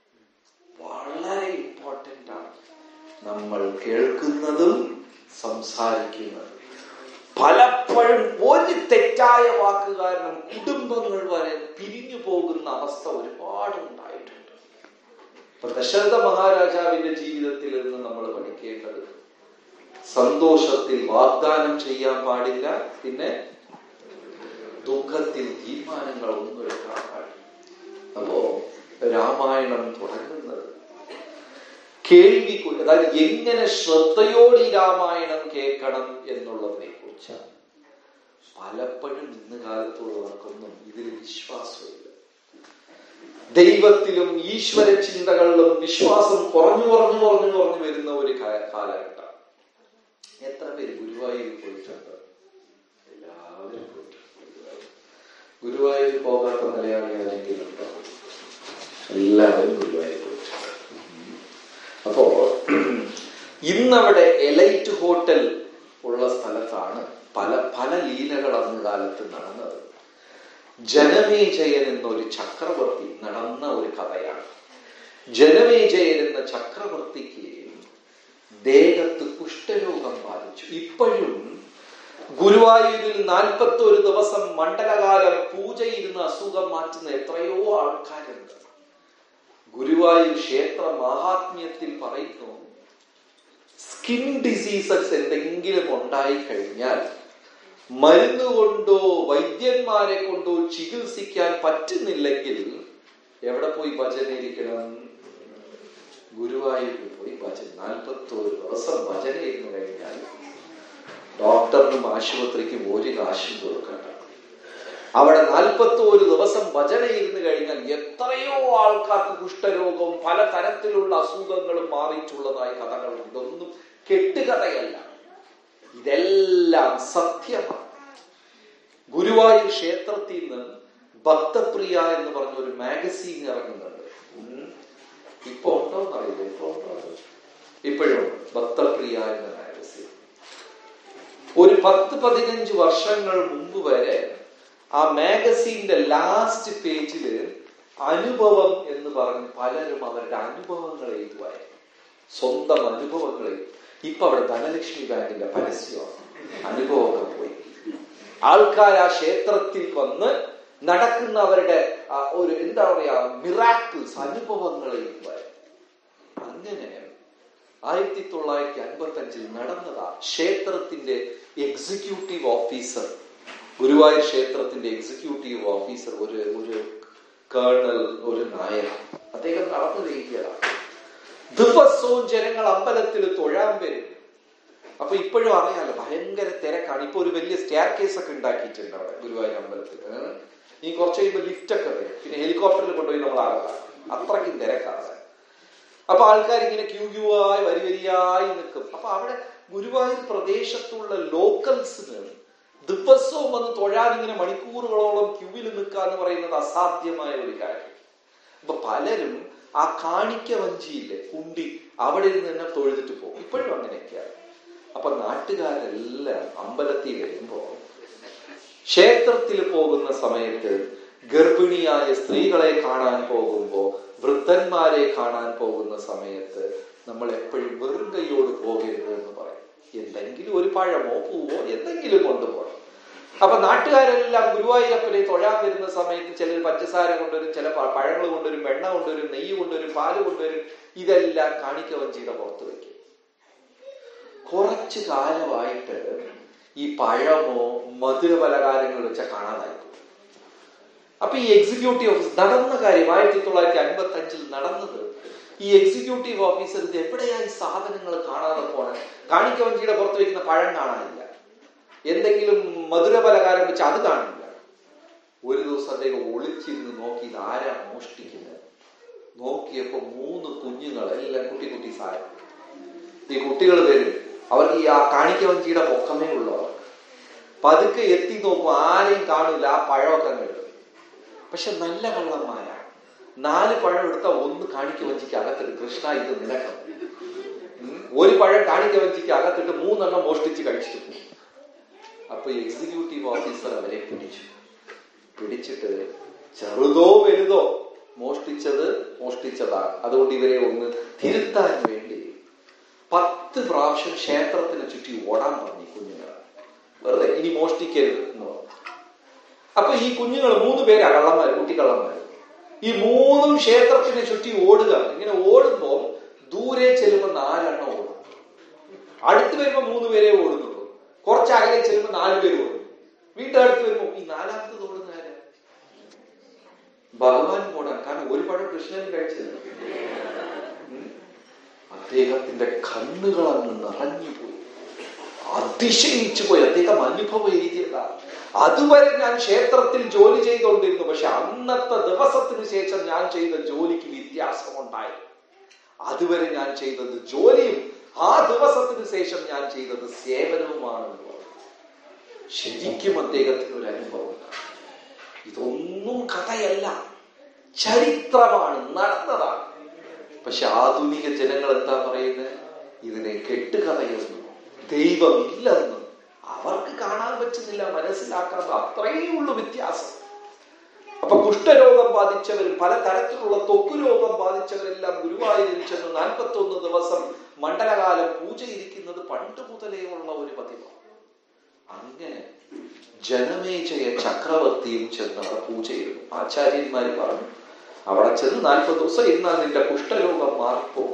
വളരെ ഇമ്പോർട്ടൻ്റ് ആണ് നമ്മൾ കേൾക്കുന്നതും സംസാരിക്കുന്നതും പലപ്പോഴും ഒരു തെറ്റായ വാക്ക് കാരണം കുടുംബങ്ങൾ വരെ പിരിഞ്ഞു പോകുന്ന അവസ്ഥ ഒരുപാട് ഉണ്ടായിട്ടുണ്ട് ഇപ്പൊ ദശരഥ മഹാരാജാവിന്റെ ജീവിതത്തിൽ നിന്ന് നമ്മൾ പഠിക്കേണ്ടത് സന്തോഷത്തിൽ വാഗ്ദാനം ചെയ്യാൻ പാടില്ല പിന്നെ ദുഃഖത്തിൽ തീരുമാനങ്ങൾ ഒന്നും എടുക്കാൻ പാടില്ല അപ്പോ രാമായണം തുടങ്ങുന്നത് കേൾവി കൊണ്ട് അതായത് എങ്ങനെ ശ്രദ്ധയോടെ ഈ രാമായണം കേൾക്കണം എന്നുള്ളതിനെ കുറിച്ചാണ് പലപ്പോഴും ഇന്ന് കാലത്തുള്ളവർക്കൊന്നും ഇതിൽ വിശ്വാസമില്ല ദൈവത്തിലും ഈശ്വര ചിന്തകളിലും വിശ്വാസം കുറഞ്ഞു കുറഞ്ഞു കുറഞ്ഞു കുറഞ്ഞു വരുന്ന ഒരു കാ- കാലഘട്ടം എത്ര പേര് ഗുരുവായൂർ പോയിട്ടുണ്ട് എല്ലാവരും പോയിട്ടുണ്ട് ഗുരുവായൂർ. ഗുരുവായൂർ പോകാത്ത മലയാളി ആരെങ്കിലും ഉണ്ടോ എല്ലാവരും ഗുരുവായൂർ പോയിട്ടുണ്ട് അപ്പോ ഇന്നവിടെ എലൈറ്റ് ഹോട്ടൽ ഉള്ള സ്ഥലത്താണ് പല പല ലീലകൾ അന്ന് കാലത്ത് നടന്നത് ജനമേജയൻ എന്നൊരു ചക്രവർത്തി നടന്ന ഒരു കഥയാണ് ജനമേജയൻ എന്ന ചക്രവർത്തിക്ക് ദേഹത്ത് കുഷ്ഠരോഗം ബാധിച്ചു ഇപ്പോഴും ഗുരുവായൂരിൽ നാൽപ്പത്തി ഒരു ദിവസം മണ്ഡലകാലം പൂജയിരുന്ന് അസുഖം മാറ്റുന്ന എത്രയോ ആൾക്കാരുണ്ട് ഗുരുവായൂർ ക്ഷേത്ര മഹാത്മ്യത്തിൽ പറയുന്നു സ്കിൻ ഡിസീസസ് എന്തെങ്കിലും ഉണ്ടായി കഴിഞ്ഞാൽ മരുന്ന് കൊണ്ടോ വൈദ്യന്മാരെ കൊണ്ടോ ചികിത്സിക്കാൻ പറ്റുന്നില്ലെങ്കിൽ എവിടെ പോയി ഭജനയിരിക്കണം ഗുരുവായൂരിൽ പോയി ഭജന നാൽപ്പത്തോരു ദിവസം ഭജന ഇരുന്ന് കഴിഞ്ഞാൽ ഡോക്ടറിനും ആശുപത്രിക്കും ഒരു കാശും കൊടുക്കണ്ട അവിടെ നാൽപ്പത്തോരു ദിവസം ഭജന ഇരുന്ന് കഴിഞ്ഞാൽ എത്രയോ ആൾക്കാർക്ക് കുഷ്ഠരോഗവും പലതരത്തിലുള്ള അസുഖങ്ങളും മാറിയിട്ടുള്ളതായ കഥകൾ ഇതൊന്നും കെട്ടുകഥയല്ല ഇതെല്ലാം സത്യമാണ് ഗുരുവായൂർ ക്ഷേത്രത്തിൽ നിന്ന് ഭക്തപ്രിയ എന്ന് പറഞ്ഞ ഒരു മാഗസീൻ ഇറങ്ങുന്നുണ്ട് ഉം. ഇപ്പൊ ഉണ്ടോന്ന് അറിയില്ല ഇപ്പൊ ഉണ്ടോ അത്? ഇപ്പോഴും ഭക്തപ്രിയ എന്ന മാഗസീൻ ഒരു പത്ത് പതിനഞ്ച് വർഷങ്ങൾ മുമ്പ് വരെ ആ മാഗസീന്റെ ലാസ്റ്റ് പേജില് അനുഭവം എന്ന് പറഞ്ഞ് പലരും അവരുടെ അനുഭവങ്ങൾ എഴുതുവായി സ്വന്തം അനുഭവങ്ങൾ എഴുതും. ഇപ്പൊ അവിടെ ധനലക്ഷ്മി ബാങ്കിന്റെ പരസ്യമാണ് അനുഭവമൊക്കെ പോയി ആൾക്കാർ ആ ക്ഷേത്രത്തിൽ വന്ന് നടക്കുന്ന അവരുടെ ആ ഒരു എന്താ പറയാ മിറാക്കിൾസ് അനുഭവങ്ങൾ എഴുതുവായി അങ്ങനെ ആയിരത്തി തൊള്ളായിരത്തി അൻപത്തി അഞ്ചിൽ നടന്നതാ ക്ഷേത്രത്തിന്റെ എക്സിക്യൂട്ടീവ് ഓഫീസർ ഗുരുവായൂർ ക്ഷേത്രത്തിന്റെ എക്സിക്യൂട്ടീവ് ഓഫീസർ ഒരു ഒരു കേണൽ ഒരു നായർ അദ്ദേഹം നടന്നു രീതിയാണ് ദിവസവും ജനങ്ങൾ അമ്പലത്തിൽ തൊഴാൻ വരും അപ്പൊ ഇപ്പോഴും അറിയാലോ ഭയങ്കര തിരക്കാണ് ഇപ്പൊ ഒരു വലിയ സ്റ്റെയർ കേസ് ഒക്കെ ഉണ്ടാക്കിയിട്ടുണ്ട് അവിടെ ഗുരുവായൂർ അമ്പലത്തിൽ ഏഹ്. ഇനി കുറച്ച് കഴിയുമ്പോൾ ലിഫ്റ്റ് ഒക്കെ വരും പിന്നെ ഹെലികോപ്റ്ററിൽ കൊണ്ടുപോയി നമ്മൾ ആകാം അത്രയ്ക്കും തിരക്കാണ് അപ്പൊ ആൾക്കാർ ഇങ്ങനെ ക്യൂ ക്യൂ ആയി വരി വരിയായി നിൽക്കും അപ്പൊ അവിടെ ഗുരുവായൂർ പ്രദേശത്തുള്ള ലോക്കൽസിന് ദിവസവും വന്ന് തൊഴാൻ ഇങ്ങനെ മണിക്കൂറുകളോളം ക്യൂവിൽ നിൽക്കുക എന്ന് പറയുന്നത് അസാധ്യമായ ഒരു കാര്യം അപ്പൊ പലരും ആ കാണിക്ക വഞ്ചിയില്ലേ കുണ്ടി അവിടെ ഇരുന്ന് തന്നെ തൊഴുതിട്ട് പോകും ഇപ്പോഴും അങ്ങനെയൊക്കെയാണ് അപ്പൊ നാട്ടുകാരെല്ലാം അമ്പലത്തിൽ വരുമ്പോ ക്ഷേത്രത്തിൽ പോകുന്ന സമയത്ത് ഗർഭിണിയായ സ്ത്രീകളെ കാണാൻ പോകുമ്പോ വൃദ്ധന്മാരെ കാണാൻ പോകുന്ന സമയത്ത് നമ്മൾ എപ്പോഴും വെറും കൈയോട് പോകരുത് എന്ന് പറയും എന്തെങ്കിലും ഒരു പഴമോ പൂവോ എന്തെങ്കിലും കൊണ്ടുപോകണം അപ്പൊ നാട്ടുകാരെല്ലാം ഗുരുവായൂരപ്പനെ തൊഴാൻ വരുന്ന സമയത്ത് ചിലർ പഞ്ചസാര കൊണ്ടുവരും ചില പ- പഴങ്ങൾ കൊണ്ടുവരും വെണ്ണ കൊണ്ടുവരും നെയ്യ് കൊണ്ടുവരും പാല് കൊണ്ടുവരും ഇതെല്ലാം കാണിക്ക വഞ്ചിയുടെ പുറത്ത് വെക്കും കുറച്ചു കാലമായിട്ട് ഈ പഴമോ മധുര പലഹാരങ്ങൾ വെച്ച കാണാതായി പോയി. അപ്പൊ ഈ എക്സിക്യൂട്ടീവ് ഓഫീസ് നടന്ന കാര്യം ആയിരത്തി തൊള്ളായിരത്തി അൻപത്തി അഞ്ചിൽ നടന്നത് ഈ എക്സിക്യൂട്ടീവ് ഓഫീസർ ഇത് എവിടെയായി സാധനങ്ങൾ കാണാതെ പോണേ കാണിക്ക വഞ്ചിയുടെ പുറത്ത് വെക്കുന്ന പഴം കാണാനില്ല എന്തെങ്കിലും മധുര പലഹാരം വെച്ച് അത് കാണില്ല ഒരു ദിവസം അദ്ദേഹം ഒളിച്ചിരുന്ന് നോക്കി ഇത് ആരാ മോഷ്ടിക്കുന്നത് നോക്കിയപ്പോ മൂന്ന് കുഞ്ഞുങ്ങൾ എല്ലാം കുട്ടി കുട്ടി സാരം ഈ കുട്ടികൾ വരും അവർക്ക് ഈ ആ കാണിക്ക വഞ്ചിയുടെ പൊക്കമേ ഉള്ളവർ പതുക്കെ എത്തി നോക്കും ആരെയും കാണില്ല ആ പഴമൊക്കെ അങ്ങ് എടുക്കും പക്ഷെ നല്ല കള്ളന്മാരാണ് നാല് പഴം എടുത്താൽ ഒന്ന് കാണിക്ക വഞ്ചിക്ക് അകത്തിട്ട് കൃഷ്ണ ഇത് നിനക്കം ഉം. ഒരു പഴം കാണിക്ക വഞ്ചിക്ക് അകത്തിട്ട് മൂന്നെണ്ണം മോഷ്ടിച്ച് കഴിച്ചിട്ട് പോകും അപ്പൊ എക്സിക്യൂട്ടീവ് ഓഫീസർ അവരെ പിടിച്ചു പിടിച്ചിട്ട് ചെറുതോ വലുതോ മോഷ്ടിച്ചത് മോഷ്ടിച്ചതാണ് അതുകൊണ്ട് ഇവരെ ഒന്ന് തിരുത്താൻ വേണ്ടി പത്ത് പ്രാവശ്യം ക്ഷേത്രത്തിന് ചുറ്റി ഓടാൻ പറഞ്ഞു ഈ കുഞ്ഞുങ്ങൾ വെറുതെ ഇനി മോഷ്ടിക്കരുത് എന്ന് പറഞ്ഞു അപ്പൊ ഈ കുഞ്ഞുങ്ങൾ മൂന്ന് പേരാ കള്ളന്മാര് കുട്ടിക്കള്ളന്മാര് ഈ മൂന്നും ക്ഷേത്രത്തിനെ ചുറ്റി ഓടുക ഇങ്ങനെ ഓടുമ്പോ ദൂരെ ചെല്ലുമ്പോൾ നാലെണ്ണം ഓടും അടുത്ത് വരുമ്പോ മൂന്ന് പേരെ ഓടുന്നുള്ളൂ കുറച്ച് അകലെ ചെല്ലുമ്പോൾ നാല് പേര് ഓടും വീണ്ടും അടുത്ത് വരുമ്പോ ഈ നാലാമത്തത് ഓടുന്ന ആരാ ഭഗവാൻ ഓടാൻ കാരണം ഒരു പഴം കൃഷ്ണൻ കഴിച്ചത് ഉം. അദ്ദേഹത്തിന്റെ കണ്ണുകൾ അങ്ങ് നിറഞ്ഞുപോയി അതിശയിച്ചു പോയി അദ്ദേഹം അനുഭവം എഴുതിയതാണ് അതുവരെ ഞാൻ ക്ഷേത്രത്തിൽ ജോലി ചെയ്തുകൊണ്ടിരുന്നു പക്ഷെ അന്നത്തെ ദിവസത്തിന് ശേഷം ഞാൻ ചെയ്ത ജോലിക്ക് വ്യത്യാസമുണ്ടായി അതുവരെ ഞാൻ ചെയ്തത് ജോലിയും ആ ദിവസത്തിന് ശേഷം ഞാൻ ചെയ്തത് സേവനവുമാണെന്ന് പറഞ്ഞു ശരിക്കും അദ്ദേഹത്തിന് ഒരു അനുഭവം ഇതൊന്നും കഥയല്ല ചരിത്രമാണ് നടന്നതാണ് പക്ഷെ ആധുനിക ജനങ്ങൾ എന്താ പറയുന്നത് ഇതിനെ കെട്ടുകഥയെന്ന് ദൈവമില്ലെന്ന് അവർക്ക് കാണാൻ പറ്റുന്നില്ല മനസ്സിലാക്കാൻ അത്രയേ ഉള്ളൂ വ്യത്യാസം അപ്പൊ കുഷ്ഠരോഗം ബാധിച്ചവരും പല തരത്തിലുള്ള ത്വക്ക് രോഗം ബാധിച്ചവരെല്ലാം ഗുരുവായൂരിൽ ചെന്ന് നാൽപ്പത്തി ഒന്ന് ദിവസം മണ്ഡലകാലം പൂജ ഇരിക്കുന്നത് പണ്ട് മുതലേ ഉള്ള ഒരു പതിവാണ് അങ്ങനെ ജനമേജയ ചക്രവർത്തിയും ചെന്ന് അവിടെ പൂജ ചെയ്തു ആചാര്യന്മാര് പറഞ്ഞു അവിടെ ചെന്ന് നാൽപ്പത് ദിവസം ഇരുന്നാൽ നിന്റെ കുഷ്ഠരോഗം മാറിപ്പോകും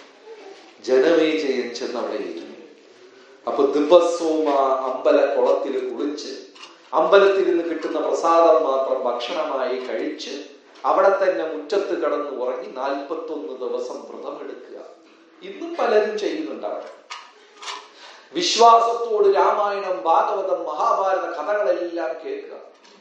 ജനമേജയൻ ചെന്ന് അവിടെ ഇരുന്നു അപ്പൊ ദിവസവും ആ അമ്പല കുളത്തിൽ കുളിച്ച് അമ്പലത്തിൽ നിന്ന് കിട്ടുന്ന പ്രസാദം മാത്രം ഭക്ഷണമായി കഴിച്ച് അവിടെ തന്നെ മുറ്റത്ത് കടന്ന് ഉറങ്ങി നാൽപ്പത്തൊന്ന് ദിവസം വ്രതമെടുക്കുക ഇന്നും പലരും ചെയ്യുന്നുണ്ടാവും വിശ്വാസത്തോട് രാമായണം ഭാഗവതം മഹാഭാരത കഥകളെല്ലാം കേൾക്കുക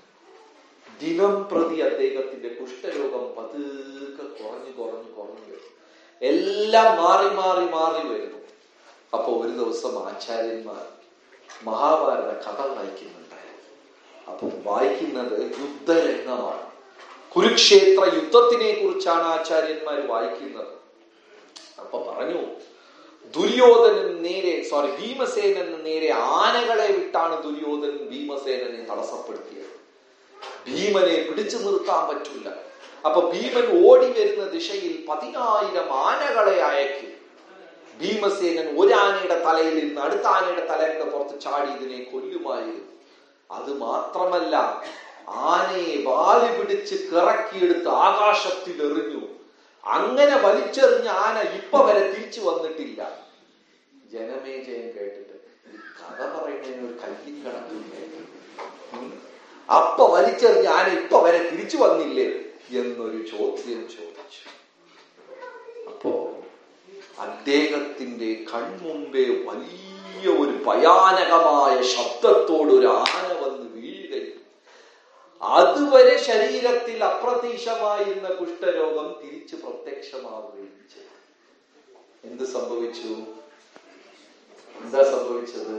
ദിനം പ്രതി അദ്ദേഹത്തിന്റെ കുഷ്ഠരോഗം പതുക്കെ കുറഞ്ഞു കുറഞ്ഞു കുറഞ്ഞു വരും എല്ലാം മാറി മാറി മാറി വരുന്നു അപ്പൊ ഒരു ദിവസം ആചാര്യന്മാർ മഹാഭാരത കഥ വായിക്കുന്നുണ്ടായിരുന്നു അപ്പൊ വായിക്കുന്നത് യുദ്ധരംഗമാണ് കുരുക്ഷേത്ര യുദ്ധത്തിനെ കുറിച്ചാണ് ആചാര്യന്മാർ വായിക്കുന്നത് അപ്പൊ പറഞ്ഞു ദുര്യോധനൻ നേരെ സോറി ഭീമസേനന് നേരെ ആനകളെ വിട്ടാണ് ദുര്യോധനൻ ഭീമസേനനെ തടസ്സപ്പെടുത്തിയത് ഭീമനെ പിടിച്ചു നിർത്താൻ പറ്റില്ല അപ്പൊ ഭീമൻ ഓടി വരുന്ന ദിശയിൽ പതിനായിരം ആനകളെ അയക്കും ഭീമസേനൻ ഒരു ആനയുടെ തലയിൽ നിന്ന് അടുത്ത ആനയുടെ തലയുടെ പുറത്ത് ചാടി ഇതിനെ കൊല്ലുമായിരുന്നു അത് മാത്രമല്ല ആനയെ വാലി പിടിച്ച് കിറക്കിയെടുത്ത് ആകാശത്തിൽ എറിഞ്ഞു അങ്ങനെ വലിച്ചെറിഞ്ഞ ആന ഇപ്പൊ വരെ തിരിച്ചു വന്നിട്ടില്ല ജനമേജയം കേട്ടിട്ട് ഈ കഥ പറയുന്നതിന് ഒരു കയ്യും കണക്കില്ലേ ഉം. അപ്പൊ വലിച്ചെറിഞ്ഞ ആന ഇപ്പൊ വരെ തിരിച്ചു വന്നില്ലേ എന്നൊരു ചോദ്യം ചോദിച്ചു അപ്പോ അദ്ദേഹത്തിന്റെ കൺമുമ്പേ വലിയ ഒരു ഭയാനകമായ ശബ്ദത്തോട് ഒരു ആന വന്ന് വീഴുകയും അതുവരെ ശരീരത്തിൽ അപ്രതീക്ഷമായിരുന്ന കുഷ്ഠരോഗം തിരിച്ചു പ്രത്യക്ഷമാവുകയും ചെയ്തു എന്ത് സംഭവിച്ചു എന്താ സംഭവിച്ചത്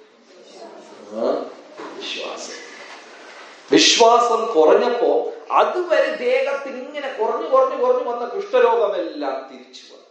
ആ? വിശ്വാസം വിശ്വാസം കുറഞ്ഞപ്പോ അതുവരെ ദേഹത്തിൽ ഇങ്ങനെ കുറഞ്ഞു കുറഞ്ഞു കുറഞ്ഞു വന്ന കുഷ്ഠരോഗമെല്ലാം തിരിച്ചു വന്നു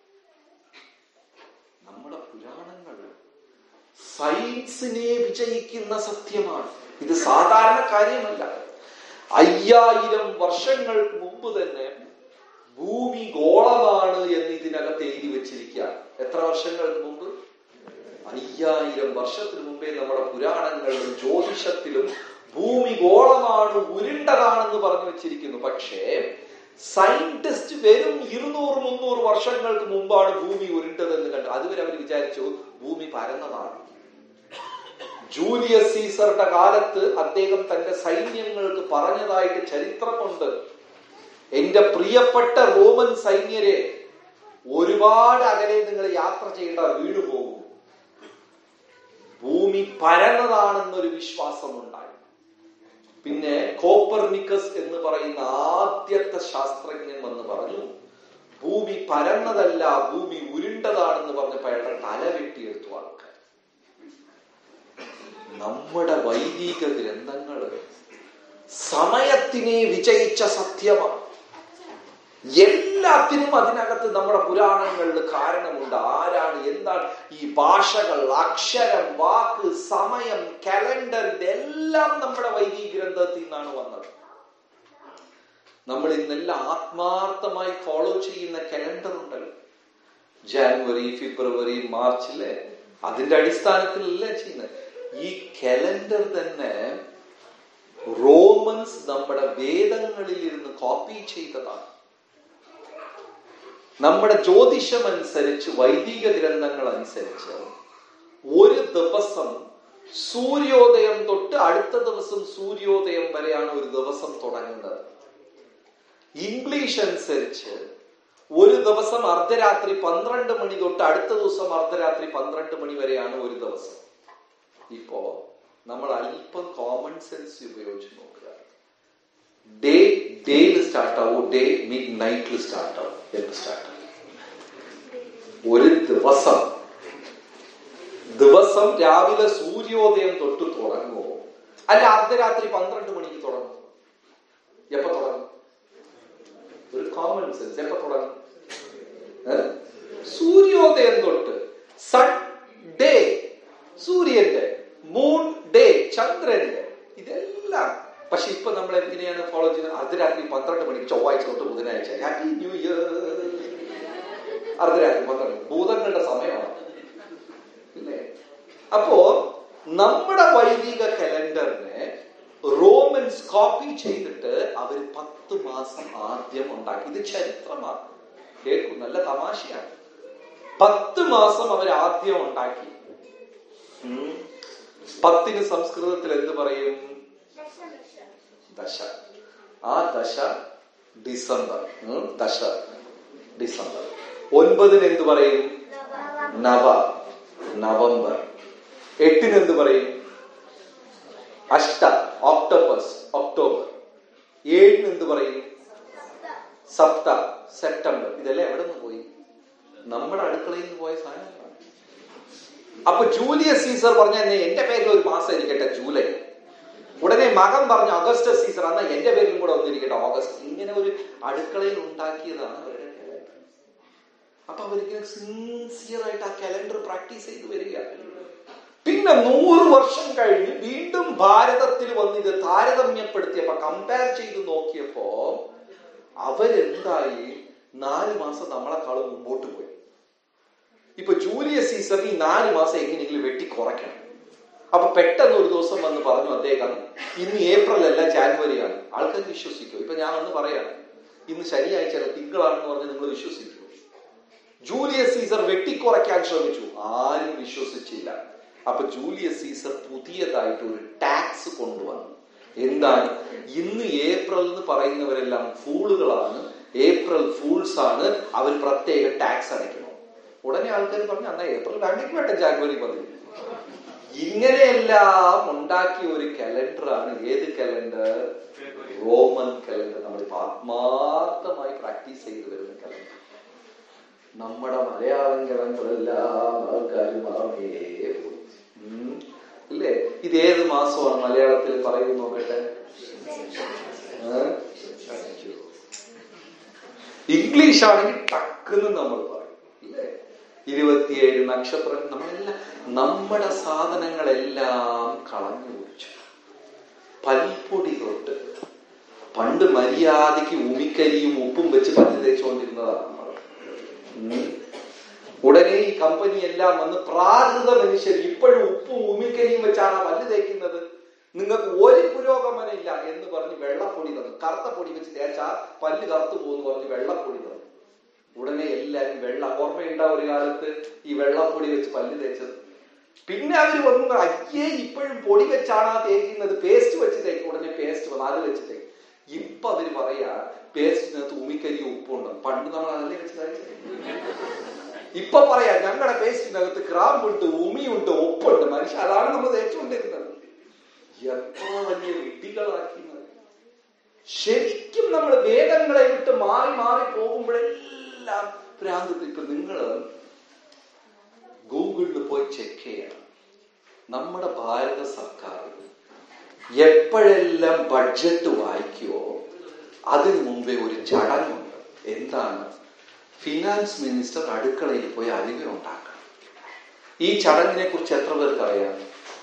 നമ്മുടെ പുരാണങ്ങൾ സയൻസിനെ വിജയിക്കുന്ന സത്യമാണ് ഇത് സാധാരണ കാര്യമല്ല അയ്യായിരം വർഷങ്ങൾക്ക് മുമ്പ് തന്നെ ഭൂമി ഗോളമാണ് എന്ന് ഇതിനകത്ത് എഴുതി വെച്ചിരിക്കുകയാണ് എത്ര വർഷങ്ങൾക്ക് മുമ്പ് അയ്യായിരം വർഷത്തിന് മുമ്പേ നമ്മുടെ പുരാണങ്ങളിലും ജ്യോതിഷത്തിലും ഭൂമി ഗോളമാണ് ഉരുണ്ടതാണെന്ന് പറഞ്ഞു വെച്ചിരിക്കുന്നു പക്ഷേ സയന്റിസ്റ്റ് വെറും ഇരുന്നൂറ് മുന്നൂറ് വർഷങ്ങൾക്ക് മുമ്പാണ് ഭൂമി ഉരുണ്ടതെന്ന് കണ്ടു അതുവരെ അവർ വിചാരിച്ചു ഭൂമി പരന്നതാണ് ജൂലിയസ് സീസറുടെ കാലത്ത് അദ്ദേഹം തന്റെ സൈന്യങ്ങൾക്ക് പറഞ്ഞതായിട്ട് ചരിത്രമുണ്ട് എന്റെ പ്രിയപ്പെട്ട റോമൻ സൈന്യരെ ഒരുപാട് അകലെ നിങ്ങൾ യാത്ര ചെയ്യേണ്ട വീണു പോകും ഭൂമി പരന്നതാണെന്നൊരു വിശ്വാസമുണ്ടായി പിന്നെ കോപ്പർനിക്കസ് എന്ന് പറയുന്ന ആദ്യത്തെ ശാസ്ത്രജ്ഞൻ വന്ന് പറഞ്ഞു ഭൂമി പരന്നതല്ല ഭൂമി ഉരുണ്ടതാണെന്ന് പറഞ്ഞപ്പോ അയാളുടെ തല വെട്ടിയെടുത്തു ആൾക്കാർ നമ്മുടെ വൈദിക ഗ്രന്ഥങ്ങള് സമയത്തിനെ വിജയിച്ച സത്യമാണ് എല്ലാത്തിനും അതിനകത്ത് നമ്മുടെ പുരാണങ്ങളിൽ കാരണമുണ്ട് ആരാണ് എന്താണ് ഈ ഭാഷകൾ അക്ഷരം വാക്ക് സമയം കലണ്ടർ ഇതെല്ലാം നമ്മുടെ വൈദിക ഗ്രന്ഥത്തിൽ നിന്നാണ് വന്നത് നമ്മൾ ഇന്നെല്ലാം ആത്മാർത്ഥമായി ഫോളോ ചെയ്യുന്ന കലണ്ടർ ഉണ്ടല്ലോ ജാനുവരി ഫെബ്രുവരി മാർച്ചിലെ അതിന്റെ അടിസ്ഥാനത്തിലല്ലേ ചെയ്യുന്നത് ഈ കലണ്ടർ തന്നെ റോമൻസ് നമ്മുടെ വേദങ്ങളിൽ ഇരുന്ന് കോപ്പി ചെയ്തതാണ് നമ്മുടെ ജ്യോതിഷം അനുസരിച്ച് വൈദിക ഗ്രന്ഥങ്ങൾ അനുസരിച്ച് ഒരു ദിവസം സൂര്യോദയം തൊട്ട് അടുത്ത ദിവസം സൂര്യോദയം വരെയാണ് ഒരു ദിവസം തുടങ്ങുന്നത് ഇംഗ്ലീഷ് അനുസരിച്ച് ഒരു ദിവസം അർദ്ധരാത്രി പന്ത്രണ്ട് മണി തൊട്ട് അടുത്ത ദിവസം അർദ്ധരാത്രി പന്ത്രണ്ട് മണി വരെയാണ് ഒരു ദിവസം ഇപ്പോ നമ്മൾ അല്പം കോമൺ സെൻസ് ഉപയോഗിച്ച് നോക്കുക ഡേ ഡേയിൽ സ്റ്റാർട്ട് ആവും ഡേ മിഡ് നൈറ്റിൽ സ്റ്റാർട്ട് ആവും എന്ന് സ്റ്റാർട്ട് ആവും ഒരു ദിവസം ദിവസം രാവിലെ സൂര്യോദയം തൊട്ട് തുടങ്ങുമോ അല്ല അർദ്ധരാത്രി പന്ത്രണ്ട് മണിക്ക് തുടങ്ങും എപ്പോ തുടങ്ങും ഒരു കോമൺ സെൻസ് എപ്പോ തുടങ്ങും ഏ? സൂര്യോദയം തൊട്ട് സൺ ഡേ സൂര്യന്റെ മൂൺ ഡേ ചന്ദ്രന്റെ ഇതെല്ലാം പക്ഷെ ഇപ്പൊ നമ്മൾ എങ്ങനെയാണ് ഫോളോ ചെയ്യുന്നത് അർദ്ധരാത്രി പന്ത്രണ്ട് മണിക്ക് ചൊവ്വാഴ്ച തൊട്ട് ബുധനാഴ്ച ഹാപ്പി ന്യൂ ഇയർ അർദ്ധരാത്രി പന്ത്രണ്ട് ഭൂതങ്ങളുടെ സമയമാണ് ഇല്ലേ അപ്പോ നമ്മുടെ വൈദിക കലണ്ടറിനെ റോമൻസ് കോപ്പി ചെയ്തിട്ട് അവർ പത്ത് മാസം ആദ്യം ഉണ്ടാക്കി ഇത് ചരിത്രമാണ് കേൾക്കും നല്ല തമാശയാണ് പത്ത് മാസം അവർ ആദ്യം ഉണ്ടാക്കി ഉം. പത്തിന് സംസ്കൃതത്തിൽ എന്ത് പറയും ദശ ആ ദശ ഡിസംബർ ഉം, ദശ ഡിസംബർ ഒൻപതിന് എന്ത് പറയും നവ നവംബർ എട്ടിന് എന്ത് പറയും അഷ്ട ഓക്ടോബസ് ഒക്ടോബർ ഏഴിന് എന്ത് പറയും സപ്ത സെപ്റ്റംബർ ഇതെല്ലാം എവിടെ നിന്ന് പോയി നമ്മുടെ അടുക്കളയിൽ നിന്ന് പോയ സാധനങ്ങളാണ് അപ്പൊ ജൂലിയസ് സീസർ പറഞ്ഞ എന്നെ എന്റെ പേരിൽ ഒരു മാസം ഇരിക്കട്ടെ ജൂലൈ ഉടനെ മകൻ പറഞ്ഞു അഗസ്റ്റസ് സീസർ എന്നാ എന്റെ പേരിലും കൂടെ ഒന്നിരിക്കട്ടെ ഓഗസ്റ്റ് ഇങ്ങനെ ഒരു അടുക്കളയിൽ ഉണ്ടാക്കിയതാണ് അവരുടെ calendar. അപ്പൊ അവരിങ്ങനെ സിൻസിയർ ആയിട്ട് ആ കലണ്ടർ പ്രാക്ടീസ് ചെയ്ത് വരിക പിന്നെ നൂറ് വർഷം കഴിഞ്ഞ് വീണ്ടും ഭാരതത്തിൽ വന്ന് ഇത് താരതമ്യപ്പെടുത്തിയപ്പോ കമ്പയർ ചെയ്ത് നോക്കിയപ്പോ അവരെന്തായി നാല് മാസം നമ്മളെക്കാളും മുമ്പോട്ട് പോയി ഇപ്പൊ ജൂലിയസ് സീസർ ഈ നാല് മാസം എങ്ങനെയെങ്കിലും വെട്ടി കുറയ്ക്കണം അപ്പൊ പെട്ടെന്ന് ഒരു ദിവസം വന്ന് പറഞ്ഞു അദ്ദേഹം ഇന്ന് ഏപ്രിൽ അല്ല ജാനുവരിയാണ് ആൾക്കാർ വിശ്വസിക്കും ഇപ്പൊ ഞാൻ വന്ന് പറയാണ് ഇന്ന് ശനിയാഴ്ച അല്ല തിങ്കളാണെന്ന് പറഞ്ഞ് നിങ്ങൾ വിശ്വസിക്കും ജൂലിയസ് സീസർ വെട്ടിക്കുറയ്ക്കാൻ ശ്രമിച്ചു ആരും വിശ്വസിച്ചില്ല അപ്പൊ ജൂലിയസ് സീസർ പുതിയതായിട്ട് ഒരു ടാക്സ് കൊണ്ടുവന്നു എന്താണ് ഇന്ന് ഏപ്രിൽ എന്ന് പറയുന്നവരെല്ലാം ഫൂളുകളാണ് ഏപ്രിൽ ഫൂൾസ് ആണ് അവർ പ്രത്യേക ടാക്സ് അടയ്ക്കണം ഉടനെ ആൾക്കാർ പറഞ്ഞു എന്നാ ഏപ്രിൽ വേണ്ടെങ്കിൽ വേണ്ട ജാനുവരി മതി ഇങ്ങനെയെല്ലാം ഉണ്ടാക്കിയ ഒരു കലണ്ടറാണ് ഏത് കലണ്ടർ റോമൻ കലണ്ടർ നമ്മൾ ആത്മാർത്ഥമായി പ്രാക്ടീസ് ചെയ്തു വരുന്ന കലണ്ടർ നമ്മുടെ മലയാളം കലണ്ടറെല്ലാം ആൾക്കാർ മറന്നേ പോയി ഉം. ഇല്ലേ ഇത് ഏത് മാസമാണ് മലയാളത്തിൽ പറയുന്നത് നോക്കട്ടെ ഏ? അയ്യോ. ഇംഗ്ലീഷ് ആണെങ്കിൽ ടക്കെന്ന് നമ്മൾ പറയും ഇല്ലേ ഇരുപത്തിയേഴ് നക്ഷത്രം നമ്മളെല്ലാം നമ്മുടെ സാധനങ്ങളെല്ലാം കളഞ്ഞു കുടിച്ചു പൽപ്പൊടി തൊട്ട് പണ്ട് മര്യാദയ്ക്ക് ഉമിക്കരിയും ഉപ്പും വെച്ച് പല്ല് തേച്ചുകൊണ്ടിരുന്നതാണ് നമ്മൾ ഉം. ഉടനെ ഈ കമ്പനി എല്ലാം വന്ന് പ്രാകൃത മനുഷ്യർ ഇപ്പോഴും ഉപ്പും ഉമിക്കരിയും വെച്ചാണ് ആ പല്ല് തേക്കുന്നത് നിങ്ങൾക്ക് ഒരു പുരോഗമനം ഇല്ല എന്ന് പറഞ്ഞ് വെള്ളപ്പൊടി തന്നു കറുത്ത പൊടി വെച്ച് തേച്ചാ പല്ല് കറുത്തു പോകുന്നു പറഞ്ഞ് വെള്ളപ്പൊടി തന്നു ഉടനെ എല്ലാരും വെള്ള ഓർമ്മയുണ്ടാ ഒരു കാലത്ത് ഈ വെള്ളപ്പൊടി വെച്ച് പല്ല് തേച്ചത് പിന്നെ അവര് വന്നു അയ്യേ ഇപ്പോഴും പൊടി വെച്ചാണ് ആ തേക്കുന്നത് പേസ്റ്റ് വെച്ച് തേക്കും ഉടനെ പേസ്റ്റ് വന്നു അത് വെച്ച് തേക്കും ഇപ്പൊ അവര് പറയാ പേസ്റ്റിനകത്ത് ഉമിക്കരി ഉപ്പുണ്ട് പണ്ട് നമ്മൾ അതല്ലേ വെച്ച് തേച്ചത് ഇപ്പൊ പറയാ ഞങ്ങളുടെ പേസ്റ്റിനകത്ത് ക്രാമ്പുണ്ട് ഉമിയുണ്ട് ഉപ്പുണ്ട് മനുഷ്യ അതാണ് നമ്മൾ തേച്ചുകൊണ്ടിരുന്നത് എത്ര വലിയ വിഡ്ഢികളാക്കി എന്ന് അറിയോ? ശരിക്കും നമ്മൾ വേദങ്ങളെ വിട്ട് മാറി മാറി പോകുമ്പോഴെല്ലാം ഭ്രാന്തത്തിൽ ഇപ്പൊ നിങ്ങള് ഗൂഗിളിൽ പോയി ചെക്ക് ചെയ്യണം നമ്മുടെ ഭാരത സർക്കാർ എപ്പോഴെല്ലാം ബഡ്ജറ്റ് വായിക്കുവോ അതിനു മുമ്പേ ഒരു ചടങ്ങുണ്ട് എന്താണ് ഫിനാൻസ് മിനിസ്റ്റർ അടുക്കളയിൽ പോയി അരിവ ഉണ്ടാക്കണം ഈ ചടങ്ങിനെ കുറിച്ച് എത്ര പേർക്ക് അറിയാം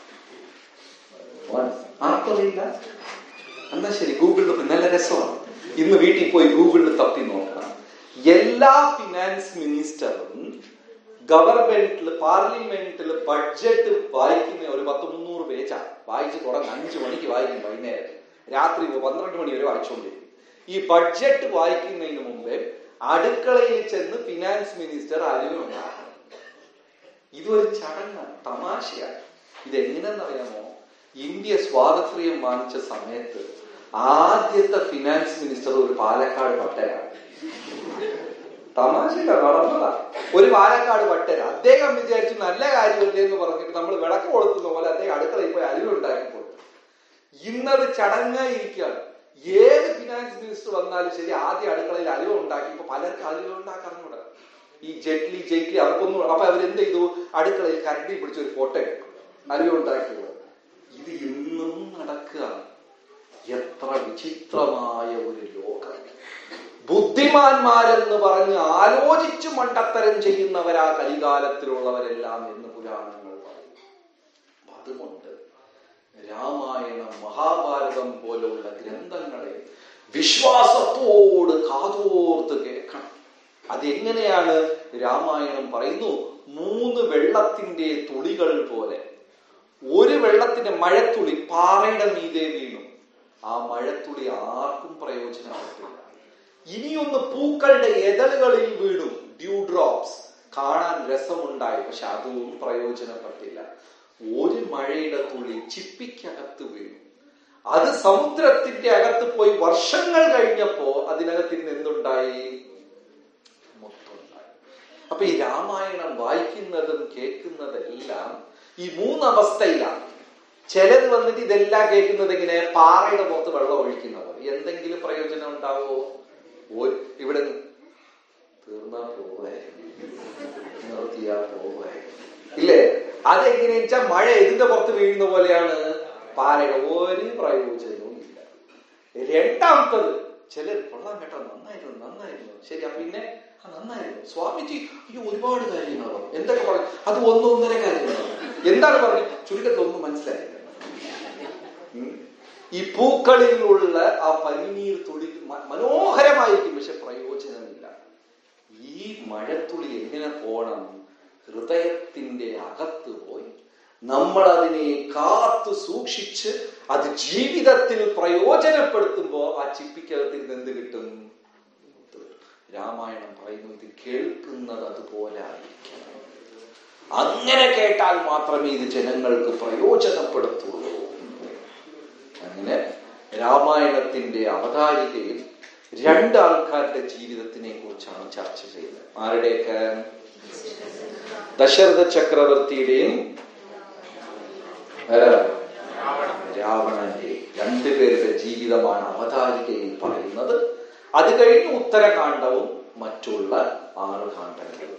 ആർക്കറിയില്ല എന്നാ ശരി ഗൂഗിളിൽ പോയി നല്ല രസമാണ് ഇന്ന് വീട്ടിൽ പോയി ഗൂഗിളിൽ തപ്പി നോക്കണം എല്ലാ ഫിനാൻസ് മിനിസ്റ്ററും ഗവൺമെന്റിൽ പാർലമെന്റിൽ ബഡ്ജറ്റ് വായിക്കുന്ന ഒരു പത്ത് മുന്നൂറ് പേജാണ് വായിച്ചു തുടങ്ങും അഞ്ചു മണിക്ക് വായിക്കും വൈകുന്നേരം രാത്രി പന്ത്രണ്ട് മണി വരെ വായിച്ചുകൊണ്ടിരിക്കും ഈ ബഡ്ജറ്റ് വായിക്കുന്നതിന് മുമ്പേ അടുക്കളയിൽ ചെന്ന് ഫിനാൻസ് മിനിസ്റ്റർ അറിവുണ്ടാക്കണം ഇതൊരു ചടങ്ങാണ് തമാശയാണ് ഇതെങ്ങനെന്നറിയാമോ ഇന്ത്യ സ്വാതന്ത്ര്യം വാങ്ങിച്ച സമയത്ത് ആദ്യത്തെ ഫിനാൻസ് മിനിസ്റ്റർ ഒരു പാലക്കാട് പട്ടയാണ് തമാശയില്ല നടന്നതാ ഒരു പാലക്കാട് പട്ടൻ അദ്ദേഹം വിചാരിച്ചു നല്ല കാര്യമല്ലേ എന്ന് പറഞ്ഞിട്ട് നമ്മൾ വിളക്ക് കൊളുത്തുന്ന പോലെ അദ്ദേഹം അടുക്കളയിൽ പോയി അരിവുണ്ടാക്കി കൊടുത്തു ഇന്നത് ചടങ്ങായിരിക്കുകയാണ് ഏത് ഫിനാൻസ് മിനിസ്റ്റർ വന്നാലും ശരി ആദ്യം അടുക്കളയിൽ അലുവ ഉണ്ടാക്കി ഇപ്പൊ പലർക്കും അലുവ ഉണ്ടാക്കാൻ കൂടെ ഈ ജെറ്റ്ലി ജെയ്റ്റ്ലി അവർക്കൊന്നും അപ്പൊ അവരെന്ത് ചെയ്തു അടുക്കളയിൽ കരണ്ടി പിടിച്ച ഒരു ഫോട്ടോ എടുക്കും അലുവ ഉണ്ടാക്കിയത് ഇത് ഇന്നും നടക്കുകയാണ് എത്ര വിചിത്രമായ ഒരു ലോകം ബുദ്ധിമാന്മാരെന്ന് പറഞ്ഞ് ആലോചിച്ച് മണ്ടത്തരം ചെയ്യുന്നവരാ കലികാലത്തിലുള്ളവരെല്ലാം എന്ന് പുരാണങ്ങൾ പറയും അതുകൊണ്ട് രാമായണം മഹാഭാരതം പോലുള്ള ഗ്രന്ഥങ്ങളെ വിശ്വാസത്തോട് കാതോർത്ത് കേൾക്കണം അതെങ്ങനെയാണ് രാമായണം പറയുന്നു മൂന്ന് വെള്ളത്തിന്റെ തുളികൾ പോലെ ഒരു വെള്ളത്തിന്റെ മഴത്തുളി പാറയുടെ മീതെ വീണു ആ മഴത്തുളി ആർക്കും പ്രയോജനപ്പെട്ടില്ല ഇനിയൊന്ന് പൂക്കളുടെ എതളുകളിൽ വീണു ഡ്യൂ ഡ്രോപ്സ് കാണാൻ രസമുണ്ടായി പക്ഷെ അതും പ്രയോജനപ്പെട്ടില്ല ഒരു മഴയുടെ തുള്ളി ചിപ്പിക്കകത്ത് വീണു അത് സമുദ്രത്തിന്റെ അകത്ത് പോയി വർഷങ്ങൾ കഴിഞ്ഞപ്പോ അതിനകത്ത് ഇന്ന് എന്തുണ്ടായി മുത്തുണ്ടായി അപ്പൊ ഈ രാമായണം വായിക്കുന്നതും കേൾക്കുന്നതെല്ലാം ഈ മൂന്നവസ്ഥയിലാണ് ചിലത് വന്നിട്ട് ഇതെല്ലാം കേൾക്കുന്നത് ഇങ്ങനെ പാറയുടെ പുറത്ത് വെള്ളം ഒഴിക്കുന്നവർ എന്തെങ്കിലും പ്രയോജനം ഉണ്ടാവോ ഒരു- ഇവിടെ തീർന്നാ പോവായിരുന്നു നിർത്തിയാ പോവായിരുന്നു ഇല്ലേ അതെങ്ങനെയാ വെച്ചാൽ മഴ ഇതിന്റെ പുറത്ത് വീഴുന്ന പോലെയാണ് പാറയുടെ ഒരു പ്രയോജനവും ഇല്ല രണ്ടാമത്തത് ചിലർ കൊള്ളാൻ കേട്ടോ നന്നായിരുന്നു നന്നായിരുന്നു ശരി അപ്പൊ പിന്നെ ആ, നന്നായിരുന്നു സ്വാമിജി അയ്യോ ഒരുപാട് കാര്യങ്ങൾ പറഞ്ഞു എന്തൊക്കെ പറഞ്ഞു അത് ഒന്നൊന്നര കാര്യങ്ങൾ എന്താണ് പറഞ്ഞത് ചുരുക്കത്തിൽ ഒന്നും മനസ്സിലായില്ല ഉം. ഈ പൂക്കളിലുള്ള ആ പനിനീർ തുളി മ- മനോഹരമായിരിക്കും പക്ഷെ പ്രയോജനമില്ല ഈ മഴത്തുളി എങ്ങനെ പോണം ഹൃദയത്തിന്റെ അകത്ത് പോയി നമ്മൾ അതിനെ കാത്തു സൂക്ഷിച്ച് അത് ജീവിതത്തിൽ പ്രയോജനപ്പെടുത്തുമ്പോ ആ ചിപ്പിക്കകത്ത് നിന്ന് എന്ത് കിട്ടും രാമായണം പറയുന്നു ഇത് കേൾക്കുന്നത് അതുപോലെ ആയിരിക്കണം അങ്ങനെ കേട്ടാൽ മാത്രമേ ഇത് ജനങ്ങൾക്ക് പ്രയോജനപ്പെടുത്തുള്ളൂ അങ്ങനെ രാമായണത്തിന്റെ അവതാരികയിൽ രണ്ട് ആൾക്കാരുടെ ജീവിതത്തിനെ കുറിച്ചാണ് ചർച്ച ചെയ്യുന്നത് ആരുടെയൊക്കെ ദശരഥ ചക്രവർത്തിയുടെയും ആരാ? രാവണന്റെ രണ്ടുപേരുടെ ജീവിതമാണ് അവതാരികയിൽ പറയുന്നത് അത് കഴിഞ്ഞ് ഉത്തരകാണ്ഡവും മറ്റുള്ള ആറ് കാണ്ഡങ്ങളും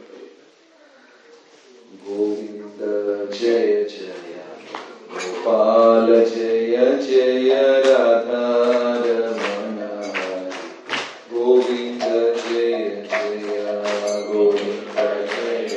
ഗോവിന്ദ ജയ ജയ ഗോപാല ജയ ജയ രാധാരമണ ഗോവിന്ദ ജയ ജയ ഗോവിന്ദ ജയ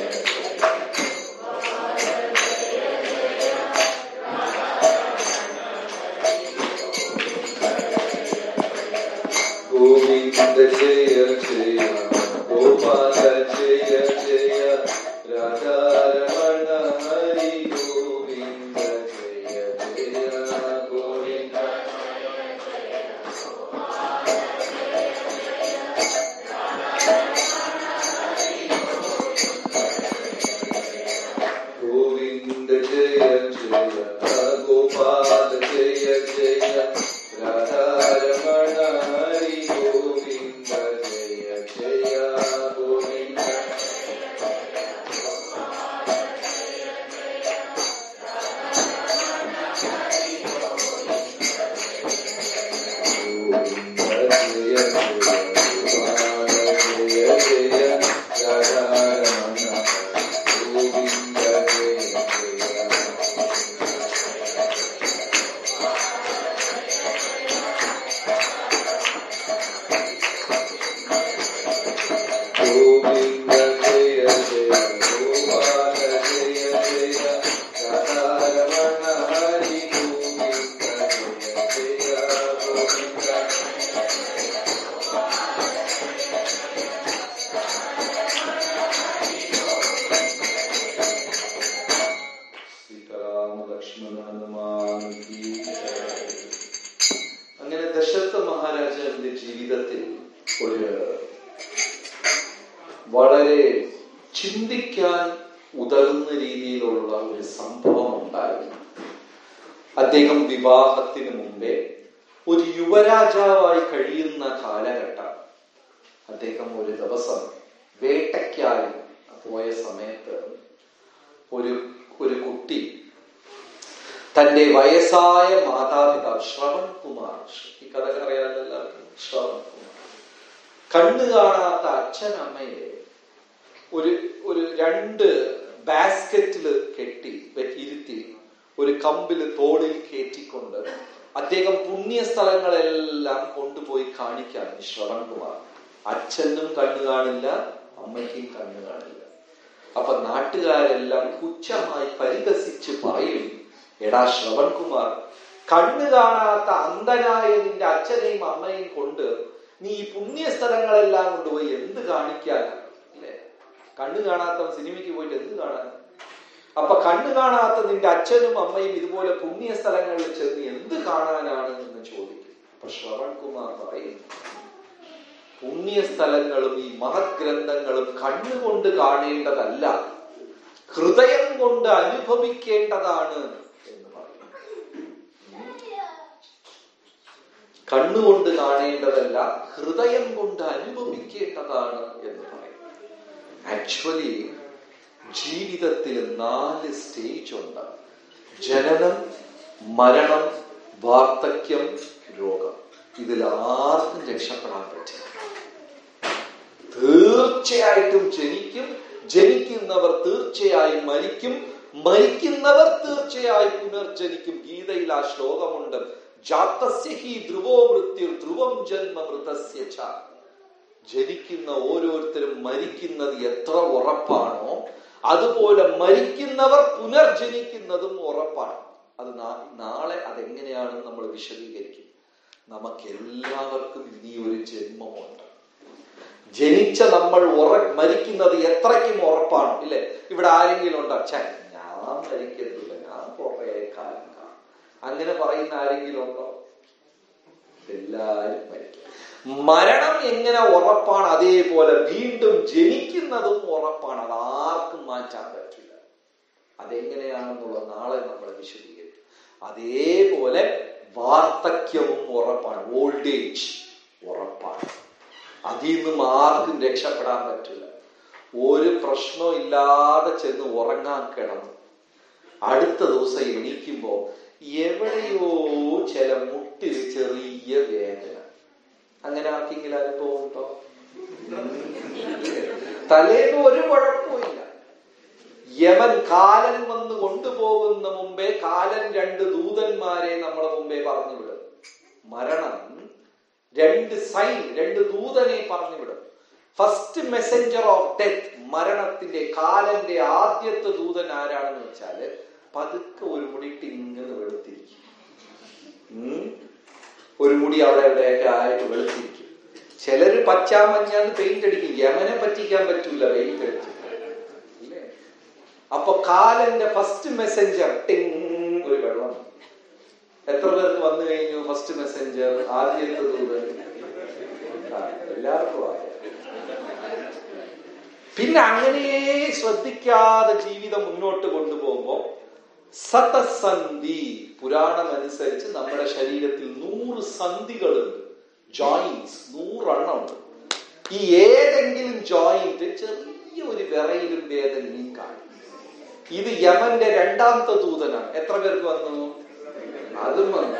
ഗോവിന്ദ ജയ ജയ ഗോപാല ജയ ജയ രാധാരമണ ഹരി ഗോവിന്ദ ജയ ജയ ഗോവിന്ദ ഗോവിന്ദ ജയ ജയ ഗോപാല ജയ ജയ രാധാരമണ ഹരി ഗോവിന്ദ ജയ ജയ ഗോവിന്ദ ഗോവിന്ദ ജയ ജയ ഗോപാല ജയ ജയ രാധാരമണ ഗോവിന്ദ ജയ ജയ ഗോവിന്ദ ജയ ജയ ഗോപാല ജയ ജയ രാധാരമണ ഹരി ഗോവിന്ദ ജയ ജയ ഗോവിന്ദ സീതാരാമ ലക്ഷ്മണ ഹനുമാൻ കീ ജയ. അങ്ങനെ ദശരഥ മഹാരാജാവിന്റെ ജീവിതത്തിൽ ഒരു വളരെ ചിന്തിക്കാൻ ഉതകുന്ന രീതിയിലുള്ള ഒരു സംഭവം ഉണ്ടായിരുന്നു അദ്ദേഹം വിവാഹത്തിന് മുമ്പേ ഒരു യുവരാജാവായി കഴിയുന്ന കാലഘട്ടം അദ്ദേഹം ഒരു ദിവസം വേട്ടയ്ക്കായി പോയ സമയത്ത് ഒരു ഒരു കുട്ടി തന്റെ വയസ്സായ മാതാപിതാവ് ശ്രവൺ കുമാർ ഈ കഥ അറിയാമല്ലോ എല്ലാവർക്കും ശ്രവൺ കുമാർ കണ്ണു കാണാത്ത അച്ഛനമ്മയെ ഒരു ഒരു രണ്ട് ബാസ്ക്കറ്റിൽ കെട്ടി വെ- ഇരുത്തി ഒരു കമ്പില് തോളിൽ കയറ്റിക്കൊണ്ട് അദ്ദേഹം പുണ്യ സ്ഥലങ്ങളെല്ലാം കൊണ്ടുപോയി കാണിക്കാൻ ശ്രവൺ കുമാർ അച്ഛനും കണ്ണു കാണില്ല അമ്മയ്ക്കും കണ്ണു കാണില്ല അപ്പൊ നാട്ടുകാരെല്ലാം പുച്ഛമായി പരിഹസിച്ച് പറയും എടാ ശ്രവൺകുമാർ കണ്ണു കാണാത്ത അന്ധനായ നിന്റെ അച്ഛനെയും അമ്മയും കൊണ്ട് നീ ഈ പുണ്യ സ്ഥലങ്ങളെല്ലാം കൊണ്ടുപോയി എന്ത് കാണിക്കാനാണ് അല്ലേ കണ്ണു കാണാത്തവൻ സിനിമയ്ക്ക് പോയിട്ട് എന്ത് കാണാൻ അപ്പൊ കണ്ണു കാണാത്ത നിന്റെ അച്ഛനും അമ്മയും ഇതുപോലെ പുണ്യ സ്ഥലങ്ങളിൽ ചെന്ന് എന്ത് കാണാനാണ് എന്ന് ചോദിക്കും അപ്പൊ ശ്രവൺകുമാർ പറയുന്നു പുണ്യ സ്ഥലങ്ങളും ഈ മഹത് ഗ്രന്ഥങ്ങളും കണ്ണുകൊണ്ട് കാണേണ്ടതല്ല ഹൃദയം കൊണ്ട് അനുഭവിക്കേണ്ടതാണ് എന്ന് പറയും കണ്ണുകൊണ്ട് കാണേണ്ടതല്ല ഹൃദയം കൊണ്ട് അനുഭവിക്കേണ്ടതാണ് എന്ന് പറയും ആക്ച്വലി ജീവിതത്തിൽ നാല് സ്റ്റേജ് ഉണ്ട് ജനനം മരണം വാർദ്ധക്യം രോഗം ഇതിൽ ആർക്കും രക്ഷപ്പെടാൻ പറ്റില്ല തീർച്ചയായിട്ടും ജനിക്കും ജനിക്കുന്നവർ തീർച്ചയായും മരിക്കും മരിക്കുന്നവർ തീർച്ചയായും പുനർജനിക്കും ഗീതയിൽ ആ ശ്ലോകമുണ്ട് ജാതസ്യ ഹി ധ്രുവോ മൃത്യു ധ്രുവം ജന്മ മൃതസ്യ ച ജനിക്കുന്ന ഓരോരുത്തരും മരിക്കുന്നത് എത്ര ഉറപ്പാണോ അതുപോലെ മരിക്കുന്നവർ പുനർജനിക്കുന്നതും ഉറപ്പാണ് അത് നാ- നാളെ അതെങ്ങനെയാണെന്ന് നമ്മൾ വിശദീകരിക്കും നമുക്ക് എല്ലാവർക്കും ഇനി ഒരു ജന്മമുണ്ട് ജനിച്ച നമ്മൾ ഉറ മരിക്കുന്നത് എത്രയ്ക്കും ഉറപ്പാണ് ഇല്ലേ ഇവിടെ ആരെങ്കിലും ഉണ്ടോ ഛേ ഞാൻ മരിക്കത്തില്ല ഞാൻ കുറെ കാലം കാണും അങ്ങനെ പറയുന്ന ആരെങ്കിലും ഉണ്ടോ എല്ലാരും മരിക്കും മരണം എങ്ങനെ ഉറപ്പാണ് അതേപോലെ വീണ്ടും ജനിക്കുന്നതും ഉറപ്പാണ് അത് ആർക്കും മാറ്റാൻ പറ്റില്ല അതെങ്ങനെയാണെന്നുള്ളത് നാളെ നമ്മൾ വിശദീകരിക്കും അതേപോലെ വാർദ്ധക്യവും ഉറപ്പാണ് ഓൾഡ് ഏജ് ഉറപ്പാണ് അതിൽ നിന്നും ആർക്കും രക്ഷപ്പെടാൻ പറ്റില്ല ഒരു പ്രശ്നവും ഇല്ലാതെ ചെന്ന് ഉറങ്ങാൻ കിടന്നു അടുത്ത ദിവസം എണീക്കുമ്പോ എവിടെയോ ചില മുട്ടിൽ ചെറിയ വേദന അങ്ങനെ ആർക്കെങ്കിലും അനുഭവം ഉണ്ടോ തലേന്ന് ഒരു കുഴപ്പമില്ല യമൻ കാലൻ വന്ന് കൊണ്ടുപോകുന്ന മുമ്പേ കാലൻ രണ്ട് ദൂതന്മാരെ നമ്മളെ മുമ്പേ പറഞ്ഞു വിടും മരണം രണ്ട് സൈൻ രണ്ട് ദൂതനെ പറഞ്ഞു വിടും ഫസ്റ്റ് മെസ്സഞ്ചർ ഓഫ് ഡെത്ത് മരണത്തിന്റെ കാലന്റെ ആദ്യത്തെ ദൂതൻ ആരാണെന്ന് വെച്ചാല് പതുക്കെ ഒരു മുടിയിട്ട് ഇങ്ങനെ വെളുത്തിരിക്കും ഉം. ഒരു മുടി അവിടെ എവിടെയൊക്കെ ആയിട്ട് വെളുത്തിരിക്കും ചിലര് പച്ചാമഞ്ഞാന്ന് പെയിന്റ് അടിക്കും യമനെ പറ്റിക്കാൻ പറ്റൂല പെയിന്റ് അടിച്ച് ഇല്ലേ അപ്പൊ കാലന്റെ ഫസ്റ്റ് മെസ്സഞ്ചർ ടിങ് ഒരു വെള്ളം എത്ര പേർക്ക് വന്നു കഴിഞ്ഞു ഫസ്റ്റ് മെസ്സഞ്ചർ ആദ്യത്തെ ദൂതൻ ആ, എല്ലാവർക്കും ആയ പിന്നെ അങ്ങനെ ശ്രദ്ധിക്കാതെ ജീവിതം മുന്നോട്ട് കൊണ്ടുപോകുമ്പോ സതസന്ധി പുരാണം അനുസരിച്ച് നമ്മുടെ ശരീരത്തിൽ നൂറ് സന്ധികളുണ്ട് ജോയിന്റ്സ് നൂറെണ്ണം ഉണ്ട് ഈ ഏതെങ്കിലും ജോയിന്റ് ചെറിയ ഒരു വിറയിലും വേദനയും കാണും ഇത് യമന്റെ രണ്ടാമത്തെ ദൂതനാണ് എത്ര പേർക്ക് വന്നു അതും വന്നു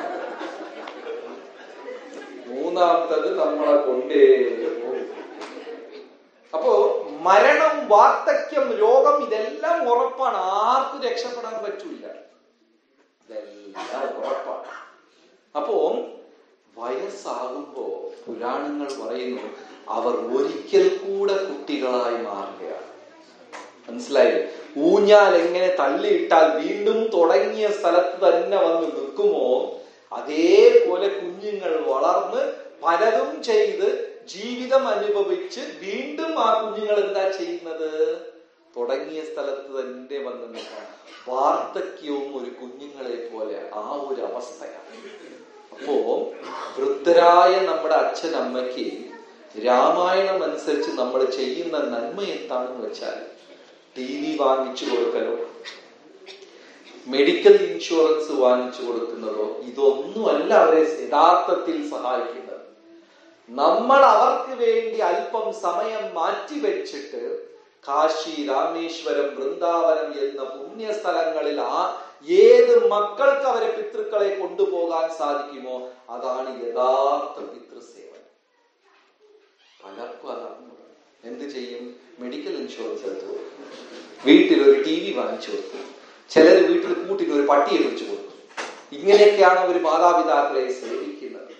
മൂന്നാമത്തത് നമ്മളെ കൊണ്ടേ പോകും അപ്പോ മരണം വാർദ്ധക്യം രോഗം ഇതെല്ലാം ഉറപ്പാണ് ആർക്കും രക്ഷപ്പെടാൻ പറ്റൂല ഇതെല്ലാം ഉറപ്പാണ് അപ്പോ വയസ്സാകുമ്പോ പുരാണങ്ങൾ പറയുന്നു അവർ ഒരിക്കൽ കൂടെ കുട്ടികളായി മാറുകയാണ് മനസ്സിലായില്ലേ ഊഞ്ഞാൽ എങ്ങനെ തള്ളിയിട്ടാൽ വീണ്ടും തുടങ്ങിയ സ്ഥലത്ത് തന്നെ വന്ന് നിൽക്കുമോ അതേപോലെ കുഞ്ഞുങ്ങൾ വളർന്ന് പലതും ചെയ്ത് ജീവിതം അനുഭവിച്ച് വീണ്ടും ആ കുഞ്ഞുങ്ങൾ എന്താ ചെയ്യുന്നത് തുടങ്ങിയ സ്ഥലത്ത് തന്നെ വന്ന് നിൽക്കണം വാർദ്ധക്യവും ഒരു കുഞ്ഞുങ്ങളെ പോലെ ആ ഒരു അവസ്ഥയാണ് അപ്പോ വൃദ്ധരായ നമ്മുടെ അച്ഛൻ അമ്മയ്ക്ക് രാമായണം അനുസരിച്ച് നമ്മൾ ചെയ്യുന്ന നന്മ എന്താണെന്ന് വെച്ചാൽ ടി വി വാങ്ങിച്ചു കൊടുക്കലോ മെഡിക്കൽ ഇൻഷുറൻസ് വാങ്ങിച്ചു കൊടുക്കുന്നതോ ഇതൊന്നുമല്ല അവരെ യഥാർത്ഥത്തിൽ സഹായിക്കുന്നത് നമ്മൾ അവർക്ക് വേണ്ടി അല്പം സമയം മാറ്റിവെച്ചിട്ട് കാശി രാമേശ്വരം വൃന്ദാവനം എന്ന പുണ്യ സ്ഥലങ്ങളിൽ ആ ഏത് മക്കൾക്ക് അവരെ പിതൃക്കളെ കൊണ്ടുപോകാൻ സാധിക്കുമോ അതാണ് യഥാർത്ഥ പിതൃസേവനം പലർക്കും അതാണ് എന്ത് ചെയ്യും മെഡിക്കൽ ഇൻഷുറൻസ് എടുത്തു കൊടുക്കും വീട്ടിൽ ഒരു ടി വി വാങ്ങിച്ചു കൊടുക്കും ചിലർ വീട്ടിൽ കൂട്ടിന് ഒരു പട്ടിയെ പിടിച്ചു കൊടുക്കും ഇങ്ങനെയൊക്കെയാണ് അവർ മാതാപിതാക്കളെ സേവിക്കുന്നത്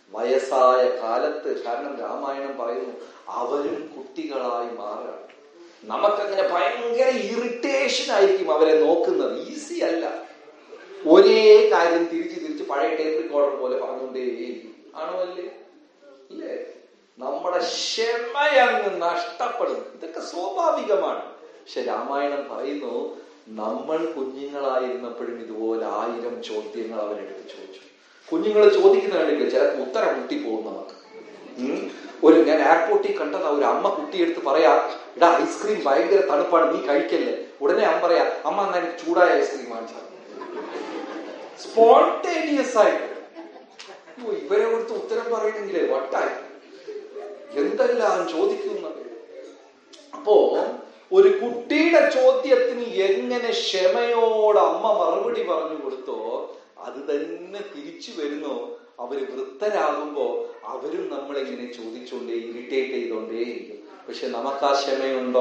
വയസ്സായ കാലത്ത് കാരണം രാമായണം പറയുന്നു അവരും കുട്ടികളായി മാറുകയാണ് നമുക്കങ്ങനെ ഭയങ്കര ഇറിറ്റേഷൻ ആയിരിക്കും അവരെ നോക്കുന്നത് ഈസി അല്ല ഒരേ കാര്യം തിരിച്ച് തിരിച്ച് പഴയ ടേപ്പ് റെക്കോർഡർ പോലെ പറഞ്ഞുകൊണ്ടേയിരിക്കും ആണോ അല്ലേ ഇല്ലേ നമ്മുടെ ക്ഷമയങ്ങ് നഷ്ടപ്പെടും ഇതൊക്കെ സ്വാഭാവികമാണ് പക്ഷെ രാമായണം പറയുന്നു നമ്മൾ കുഞ്ഞുങ്ങളായിരുന്നപ്പോഴും ഇതുപോലെ ആയിരം ചോദ്യങ്ങൾ അവരെടുത്ത് ചോദിച്ചു കുഞ്ഞുങ്ങൾ ചോദിക്കുന്ന കണ്ടില്ല ചിലപ്പോൾ ഉത്തരം മുട്ടിപ്പോകും നമുക്ക് ഉം. ഒരു ഞാൻ എയർപോർട്ടിൽ കണ്ടതാ ഒരു അമ്മ കുട്ടിയെടുത്ത് പറയാ ഇടാ ഐസ്ക്രീം ഭയങ്കര തണുപ്പാണ് നീ കഴിക്കല്ലേ ഉടനെ അമ്മ പറയാ അമ്മ എന്നാ എനിക്ക് ചൂടായ ഐസ്ക്രീം വാങ്ങിച്ചാൽ സ്പോണ്ടേനിയസ് ആയിട്ട് ഓ, ഇവരെ കൊടുത്ത് ഉത്തരം പറയണമെങ്കിലേ വട്ടായി എന്തെല്ലാം ചോദിക്കുന്നത് അപ്പോ ഒരു കുട്ടിയുടെ ചോദ്യത്തിന് എങ്ങനെ ക്ഷമയോട് അമ്മ മറുപടി പറഞ്ഞു കൊടുത്തോ അത് തന്നെ തിരിച്ചു വരുന്നു അവര് വൃത്തരാകുമ്പോ അവരും നമ്മളിങ്ങനെ ചോദിച്ചുകൊണ്ടേ ഇറിറ്റേറ്റ് ചെയ്തോണ്ടേയിരിക്കും പക്ഷെ നമുക്ക് ആ ക്ഷമയുണ്ടോ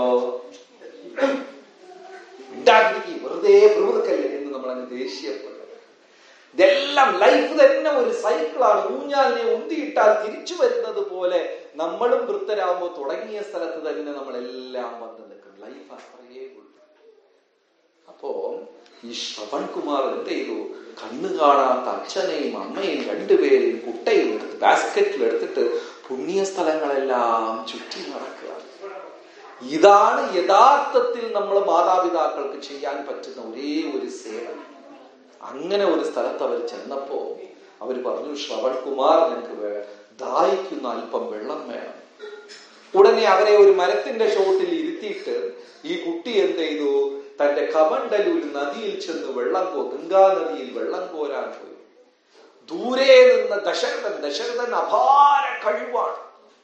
ഉണ്ടാക്കിരിക്കും വെറുതെ പ്രവൃത്തക്കല്ലേ എന്ന് നമ്മൾ അങ്ങ് ദേഷ്യപ്പെടും ഇതെല്ലാം ലൈഫ് തന്നെ ഒരു സൈക്കിളാണ് ഊഞ്ഞാലിനെ ഉന്തിയിട്ടാൽ തിരിച്ചു വരുന്നത് പോലെ നമ്മളും വൃത്തരാകുമ്പോൾ തുടങ്ങിയ സ്ഥലത്ത് തന്നെ നമ്മളെല്ലാം വന്ന് നിൽക്കും ലൈഫ് അത്രയേ ഉള്ളൂ അപ്പോ ഈ ശ്രവൺ കുമാർ എന്ത് ചെയ്തു കണ്ണു കാണാത്ത അച്ഛനെയും അമ്മയും രണ്ടുപേരെയും കുട്ടയും എടുത്ത് ബാസ്ക്കറ്റിൽ എടുത്തിട്ട് പുണ്യ സ്ഥലങ്ങളെല്ലാം ചുറ്റി നടക്കുക ഇതാണ് യഥാർത്ഥത്തിൽ നമ്മൾ മാതാപിതാക്കൾക്ക് ചെയ്യാൻ പറ്റുന്ന ഒരേ ഒരു സേവനം അങ്ങനെ ഒരു സ്ഥലത്ത് അവർ ചെന്നപ്പോ അവർ പറഞ്ഞു ശ്രവൺ കുമാർ ഞങ്ങൾക്ക് വേ- ദാഹിക്കുന്ന അല്പം വെള്ളം വേണം ഉടനെ അവരെ ഒരു മരത്തിന്റെ ചോട്ടിൽ ഇരുത്തിയിട്ട് ഈ കുട്ടി എന്ത് ചെയ്തു തന്റെ കമണ്ടലൂർ നദിയിൽ ചെന്ന് വെള്ളം കോ ഗംഗാ നദിയിൽ വെള്ളം കോരാൻ പോയി ദൂരെ നിന്ന് ദശരഥൻ ദശരഥൻ അപാര കഴിവാണ്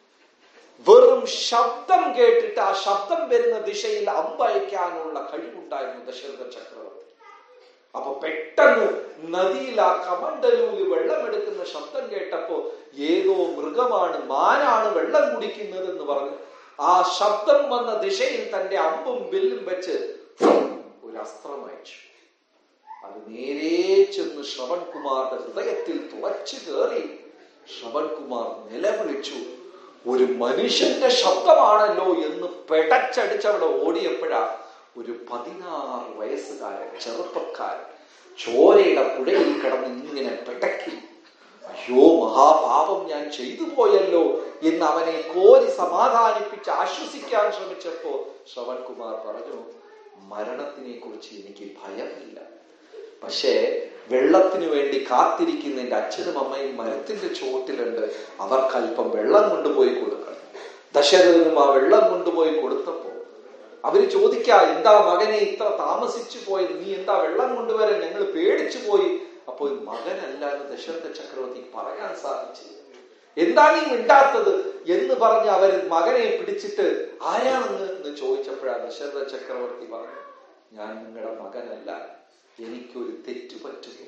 വെറും ശബ്ദം കേട്ടിട്ട് ആ ശബ്ദം വരുന്ന ദിശയിൽ അമ്പയക്കാനുള്ള കഴിവുണ്ടായിരുന്നു ദശരഥ ചക്രവർത്തി അപ്പൊ പെട്ടെന്ന് നദിയിൽ ആ കമണ്ടലൂല് വെള്ളമെടുക്കുന്ന ശബ്ദം കേട്ടപ്പോ ഏതോ മൃഗമാണ് മാനാണ് വെള്ളം കുടിക്കുന്നത് എന്ന് പറഞ്ഞു ആ ശബ്ദം വന്ന ദിശയിൽ തന്റെ അമ്പും വില്ലും വെച്ച് ഒരു അസ്ത്രം അയച്ചു അത് നേരെ ചെന്ന് ശ്രവൺ കുമാറിന്റെ ഹൃദയത്തിൽ തുളച്ചു കയറി ശ്രവൺ കുമാർ നിലവിളിച്ചു ഒരു മനുഷ്യന്റെ ശബ്ദമാണല്ലോ എന്ന് പെടച്ചടിച്ചവിടെ ഓടിയപ്പോഴാ ഒരു പതിനാറ് വയസ്സുകാരൻ ചെറുപ്പക്കാരൻ ചോരയുടെ പുഴയിൽ കിടന്ന് ഇങ്ങനെ പെടക്കി അയ്യോ മഹാപാപം ഞാൻ ചെയ്തു പോയല്ലോ എന്ന് അവനെ കോരി സമാധാനിപ്പിച്ച് ആശ്വസിക്കാൻ ശ്രമിച്ചപ്പോ ശ്രവൺ കുമാർ പറഞ്ഞു മരണത്തിനെ കുറിച്ച് എനിക്ക് ഭയമില്ല പക്ഷേ വെള്ളത്തിനു വേണ്ടി കാത്തിരിക്കുന്ന എന്റെ അച്ഛനും അമ്മയും മരത്തിന്റെ ചുവട്ടിലുണ്ട് അവർക്ക് അല്പം വെള്ളം കൊണ്ടുപോയി കൊടുക്കണം ദശരഥനും ആ വെള്ളം കൊണ്ടുപോയി കൊടുത്തപ്പോ അവര് ചോദിക്കാ എന്താ മകനെ ഇത്ര താമസിച്ചു പോയത് നീ എന്താ വെള്ളം കൊണ്ടുവരാൻ ഞങ്ങൾ പേടിച്ചു പോയി അപ്പോൾ മകനല്ലാതെ ദശരഥ ചക്രവർത്തി പറയാൻ സാധിച്ചു എന്താ നീ മിണ്ടാത്തത് എന്ന് പറഞ്ഞ് അവര് മകനെ പിടിച്ചിട്ട് ആരാണെന്ന് എന്ന് ചോദിച്ചപ്പോഴാ ദശരഥ ചക്രവർത്തി പറഞ്ഞു ഞാൻ നിങ്ങളുടെ മകനല്ല എനിക്കൊരു തെറ്റ് പറ്റുന്നു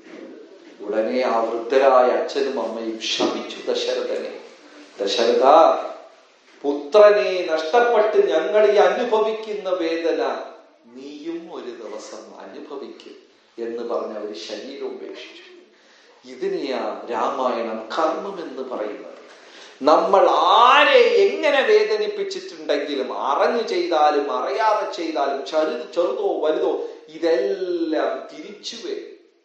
ഉടനെ ആ വൃദ്ധരായ അച്ഛനും അമ്മയും ശപിച്ചു ദശരഥനെ ദശരഥ പുത്രനെ നഷ്ടപ്പെട്ട് ഞങ്ങൾ ഈ അനുഭവിക്കുന്ന വേദന നീയും ഒരു ദിവസം അനുഭവിക്കും എന്ന് പറഞ്ഞ് അവർ ശരീരം ഉപേക്ഷിച്ചു ഇതിനെയാ രാമായണം കർമ്മം എന്ന് പറയുന്നത് നമ്മൾ ആരെ എങ്ങനെ വേദനിപ്പിച്ചിട്ടുണ്ടെങ്കിലും അറിഞ്ഞു ചെയ്താലും അറിയാതെ ചെയ്താലും ചെറു ചെറുതോ വലുതോ ഇതെല്ലാം തിരിച്ചു വരും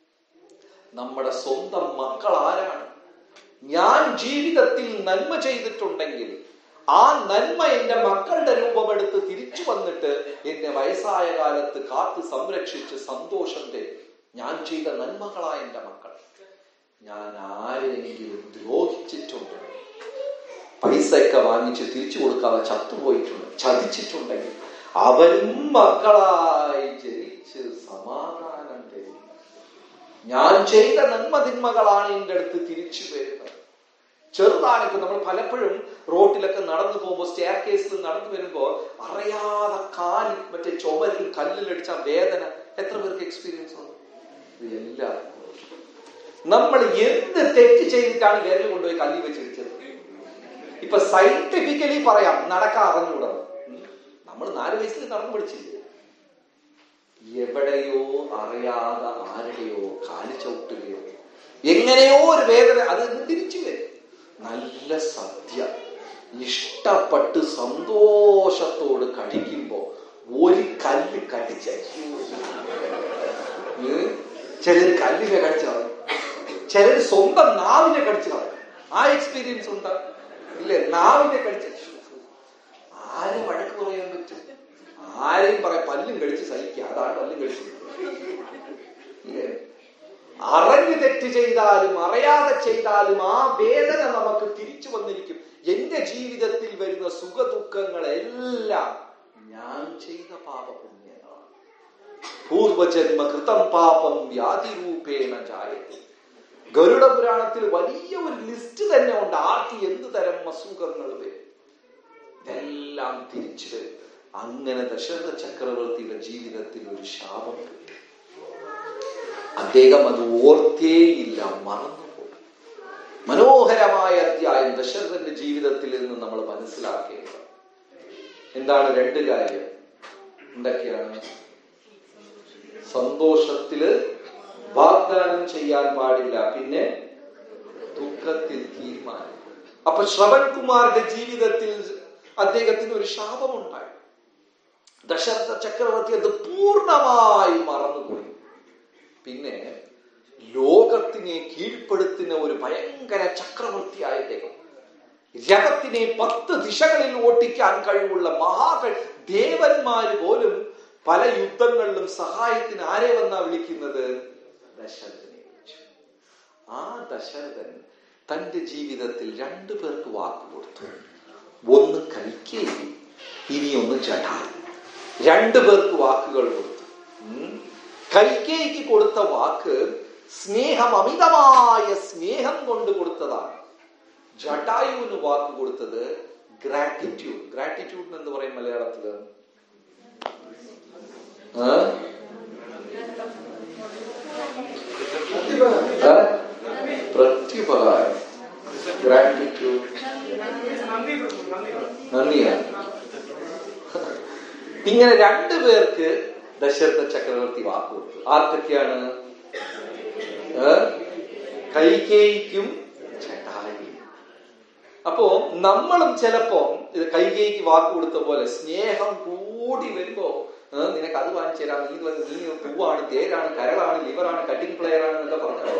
നമ്മുടെ സ്വന്തം മക്കൾ ആരാണ് ഞാൻ ജീവിതത്തിൽ നന്മ ചെയ്തിട്ടുണ്ടെങ്കിൽ ആ നന്മ എന്റെ മക്കളുടെ രൂപമെടുത്ത് തിരിച്ചു വന്നിട്ട് എന്നെ വയസ്സായ കാലത്ത് കാത്ത് സംരക്ഷിച്ച് സന്തോഷം തരും ഞാൻ ചെയ്ത നന്മകളായ എന്റെ മക്കൾ ഞാൻ ആരെങ്കിലും ദ്രോഹിച്ചിട്ടുണ്ട് പൈസയൊക്കെ വാങ്ങിച്ച് തിരിച്ചു കൊടുക്കാതെ ചത്തുപോയിട്ടുണ്ട് ചതിച്ചിട്ടുണ്ടെങ്കിൽ അവരും മക്കളായി ജനിച്ച് സമാധാനം തരും ഞാൻ ചെയ്ത നന്മതിന്മകളാണ് എൻ്റെ അടുത്ത് തിരിച്ചു വരുന്നത് ചെറുതാണ് ഇപ്പൊ നമ്മൾ പലപ്പോഴും റോട്ടിലൊക്കെ നടന്നു പോകുമ്പോൾ സ്റ്റെയർ കേസിൽ നടന്നു വരുമ്പോൾ അറിയാതെ കാലിൽ മറ്റേ ചുമരിൽ കല്ലിലടിച്ച വേദന എത്ര പേർക്ക് എക്സ്പീരിയൻസ് ഉണ്ട് ഇത് എല്ലാവർക്കും നമ്മൾ എന്ത് തെറ്റ് ചെയ്തിട്ടാണ് വിരൽ കൊണ്ടുപോയി കല്ലിൽ വെച്ചിടിച്ചത് ഇപ്പൊ സയന്റിഫിക്കലി പറയാം നടക്കാൻ അറിഞ്ഞുകൂടാ നമ്മൾ നാല് വയസ്സിൽ നടന്നു പഠിച്ചില്ലേ എവിടെയോ അറിയാതെ ആരുടെയോ കാല് ചവിട്ടുകയോ എങ്ങനെയോ ഒരു വേദന അത് തിരിച്ചു വരും നല്ല സദ്യ ഇഷ്ടപ്പെട്ട് സന്തോഷത്തോട് കഴിക്കുമ്പോ ഒരു കല്ല് കടിച്ച ചിലർ കല്ലിനെ കടിച്ചു കളയും ചിലർ സ്വന്തം നാവിനെ കടിച്ചു കളയും ആ എക്സ്പീരിയൻസ് ഉണ്ടാ ഇല്ലേ നാവിനെ കടിച്ച ആരും വഴക്ക് പറയാൻ പറ്റും ആരെയും പറയാം പല്ലും കടിച്ച് സഹിക്കുക അതാണ് പല്ലും കടിച്ചത് ഇല്ലേ അറിഞ്ഞ് തെറ്റ് ചെയ്താലും അറിയാതെ ചെയ്താലും ആ വേദന നമുക്ക് തിരിച്ചു വന്നിരിക്കും എന്റെ ജീവിതത്തിൽ വരുന്ന സുഖദുഃഖങ്ങളെല്ലാം ഞാൻ ചെയ്ത പാപപുണ്യങ്ങളാണ് പൂർവജന്മ കൃതം പാപം വ്യാധിരൂപേണ ജായത്തെ ഗരുഡ പുരാണത്തിൽ വലിയ ഒരു ലിസ്റ്റ് തന്നെ ഉണ്ട് ആർക്ക് എന്ത് തരം അസുഖങ്ങൾ വരും ഇതെല്ലാം തിരിച്ചു വരും അങ്ങനെ ദശരഥ ചക്രവർത്തിയുടെ ജീവിതത്തിൽ ഒരു ശാപം കിട്ടി അദ്ദേഹം അത് ഓർത്തേയില്ല മറന്നുപോയി മനോഹരമായ അധ്യായം ദശരഥന്റെ ജീവിതത്തിൽ നിന്ന് നമ്മൾ മനസ്സിലാക്കേണ്ടത് എന്താണ് രണ്ട് കാര്യം എന്തൊക്കെയാണ് സന്തോഷത്തില് വാഗ്ദാനം ചെയ്യാൻ പാടില്ല പിന്നെ ദുഃഖത്തിൽ തീരുമാനം അപ്പൊ ശ്രവൺകുമാറിന്റെ ജീവിതത്തിൽ അദ്ദേഹത്തിന് ഒരു ശാപമുണ്ടായി ദശരഥ ചക്രവർത്തി അത് പൂർണ്ണമായി മറന്നുപോയി പിന്നെ ലോകത്തിനെ കീഴ്പ്പെടുത്തുന്ന ഒരു ഭയങ്കര ചക്രവർത്തിയായ അദ്ദേഹം ജഗത്തിനെ പത്ത് ദിശകളിൽ ഓട്ടിക്കാൻ കഴിവുള്ള മഹാകൾ ദേവന്മാര് പോലും പല യുദ്ധങ്ങളിലും സഹായത്തിന് ആരെ വന്നാ വിളിക്കുന്നത് ദശരഥനെ വിളിച്ചു ആ ദശരഥൻ തന്റെ ജീവിതത്തിൽ രണ്ടു പേർക്ക് വാക്ക് കൊടുത്തു ഒന്ന് കൈക്കേയി ഇനി ഒന്ന് ജഠാൻ രണ്ടു പേർക്ക് വാക്കുകൾ കൊടുത്തു ഉം. കൈക്കേയിക്ക് കൊടുത്ത വാക്ക് സ്നേഹം അമിതമായ സ്നേഹം കൊണ്ട് കൊടുത്തതാണ് ജടായുവിന് വാക്ക് കൊടുത്തത് ഗ്രാറ്റിറ്റ്യൂഡ് ഗ്രാറ്റിറ്റ്യൂഡ് എന്ന് പറയും മലയാളത്തില് ആ? ആ? പ്രത്യുപകാരം ഗ്രാറ്റിറ്റ്യൂഡ് നന്ദിയാണ് ഇങ്ങനെ രണ്ടു പേർക്ക് ദശരഥ ചക്രവർത്തി വാക്ക് കൊടുത്തു ആർക്കൊക്കെയാണ് ഏ? കൈകേയിക്കും ജടായുവിനും അപ്പോ നമ്മളും ചിലപ്പോ ഇത് കൈകേയിക്ക് വാക്ക് കൊടുത്ത പോലെ സ്നേഹം കൂടി വരുമ്പോ ഏ, നിനക്ക് അത് വാങ്ങിച്ചു തരാം നീ ഇത് നീ പൂവാണ് തേരാണ് കരളാണ് ലിവറാണ് കട്ടിംഗ് പ്ലെയർ ആണ് എന്നൊക്കെ പറഞ്ഞു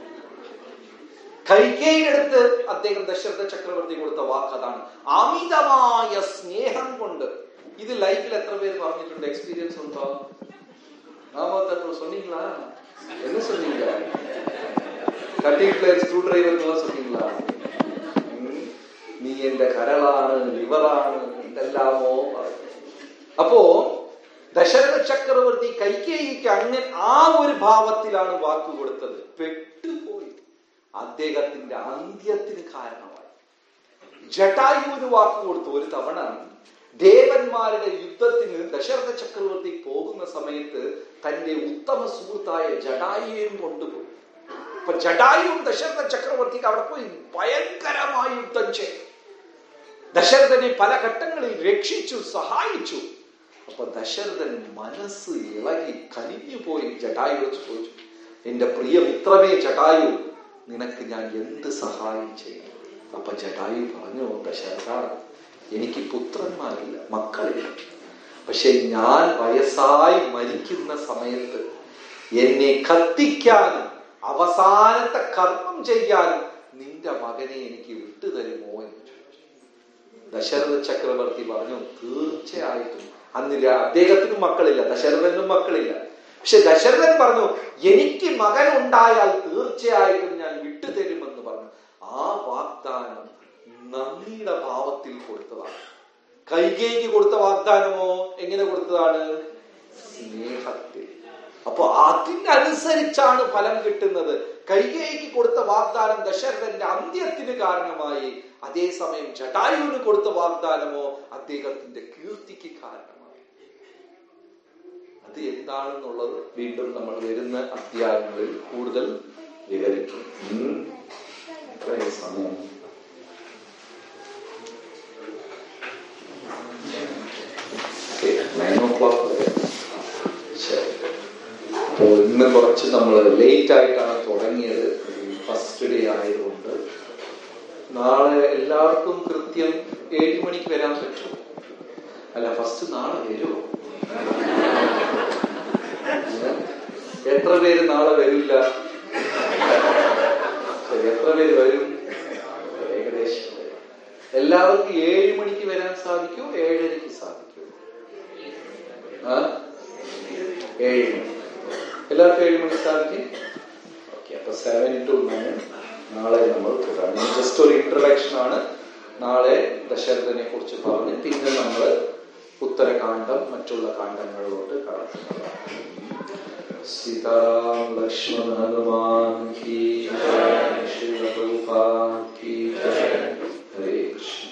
കൈകേയുടെ അടുത്ത് അദ്ദേഹം ദശരഥ ചക്രവർത്തി കൊടുത്ത വാക്ക് അതാണ് അമിതമായ സ്നേഹം കൊണ്ട് ഇത് ലൈഫിൽ എത്ര പേര് പറഞ്ഞിട്ടുണ്ട് എക്സ്പീരിയൻസ് ഉണ്ടോ நாம சொன்னீங்களா என்ன சொன்னீங்க கட்டிங் பிளேயர் ஸ்க்ரூ டிரைவர் சொன்னீங்களா ഉം. നീ എന്റെ കരളാണ് ലിവറാണ് എന്തെല്ലാമോ പറഞ്ഞു. അപ്പോ ദശരഥ ചക്രവർത്തി കൈകേയിക്ക് അങ്ങനെ ആ ഒരു ഭാവത്തിലാണ് വാക്ക് കൊടുത്തത് പെട്ടുപോയി അദ്ദേഹത്തിന്റെ അന്ത്യത്തിന് കാരണമായി ജടായുവിന് വാക്ക് കൊടുത്തു ഒരു തവണ ദേവന്മാരുടെ യുദ്ധത്തിന് ദശരഥ ചക്രവർത്തി പോകുന്ന സമയത്ത് തന്റെ ഉത്തമ സുഹൃത്തായ ജടായുവും കൊണ്ടുപോയി അപ്പൊ ജടായുവും ദശരഥ ചക്രവർത്തിക്ക് അവിടെ പോയി ഭയങ്കരമായ യുദ്ധം ചെയ്തു ദശരഥനെ പല ഘട്ടങ്ങളിൽ രക്ഷിച്ചു സഹായിച്ചു അപ്പൊ ദശരഥൻ മനസ്സ് ഇളകി കനിഞ്ഞു പോയി ജടായുവോട് ചോദിച്ചു എന്റെ പ്രിയ മിത്രമേ ജടായു നിനക്ക് ഞാൻ എന്ത് സഹായം ചെയ്യും അപ്പൊ ജടായു പറഞ്ഞു ദശരഥ എനിക്ക് പുത്രന്മാരില്ല മക്കളില്ല പക്ഷെ ഞാൻ വയസ്സായി മരിക്കുന്ന സമയത്ത് എന്നെ കത്തിക്കാനും അവസാനത്തെ കർമ്മം ചെയ്യാനും നിന്റെ മകനെ എനിക്ക് വിട്ടുതരുമോ എന്ന് ചോദിച്ചു ദശരഥ ചക്രവർത്തി പറഞ്ഞു തീർച്ചയായിട്ടും അന്ന് രാ- അദ്ദേഹത്തിനും മക്കളില്ല ദശരഥനും മക്കളില്ല പക്ഷെ ദശരഥൻ പറഞ്ഞു എനിക്ക് മകൻ ഉണ്ടായാൽ തീർച്ചയായിട്ടും ഞാൻ വിട്ടുതരുമെന്ന് പറഞ്ഞു ആ വാഗ്ദാനം നന്ദിയുടെ ഭാവത്തിൽ കൊടുത്തതാണ് കൈകേയിക്ക് കൊടുത്ത വാഗ്ദാനമോ എങ്ങനെ കൊടുത്തതാണ് സ്നേഹത്തിൽ അപ്പൊ അതിനനുസരിച്ചാണ് ഫലം കിട്ടുന്നത് കൈകേയിക്ക് കൊടുത്ത വാഗ്ദാനം ദശരഥന്റെ അന്ത്യത്തിന് കാരണമായി അതേസമയം ജടായുവിന് കൊടുത്ത വാഗ്ദാനമോ അദ്ദേഹത്തിന്റെ കീർത്തിക്ക് കാരണമായി അത് എന്താണെന്നുള്ളത് വീണ്ടും നമ്മൾ വരുന്ന അധ്യായങ്ങളിൽ കൂടുതൽ വിവരിക്കും ഉം. എത്രയായി സമയം നയൻ ഓ ക്ലോക്ക് വരെ ശരി അപ്പോൾ ഇന്ന് കുറച്ച് നമ്മൾ ലേറ്റ് ആയിട്ടാണ് തുടങ്ങിയത് ഫസ്റ്റ് ഡേ ആയതുകൊണ്ട് നാളെ എല്ലാവർക്കും കൃത്യം ഏഴ് മണിക്ക് വരാൻ പറ്റുമോ അല്ല ഫസ്റ്റ് നാളെ വരുമോ എത്ര പേര് നാളെ വരില്ല ശരി എത്ര പേര് വരും ഏകദേശം വരും. എല്ലാവർക്കും ഏഴ് മണിക്ക് വരാൻ സാധിക്കുമോ ഏഴരയ്ക്ക് സാധിക്കുമോ ആ ഏഴ് മണി എല്ലാവർക്കും ഏഴ് മണി സാധിക്കും ഓക്കെ അപ്പൊ സെവൻ ടു നയൻ നാളെ നമ്മൾ തുടങ്ങും ജസ്റ്റ് ഒരു ഇൻട്രഡക്ഷൻ ആണ് നാളെ ദശരഥനെ കുറിച്ച് പറഞ്ഞ് പിന്നെ നമ്മൾ ഉത്തരകാന്ഡം മറ്റുള്ള കാണ്ഡങ്ങളിലോട്ട് കടക്കുന്നതാണ് सीताराम लक्ष्मण हनुमान की जय श्री प्रभुपाद की जय हरे कृष्ण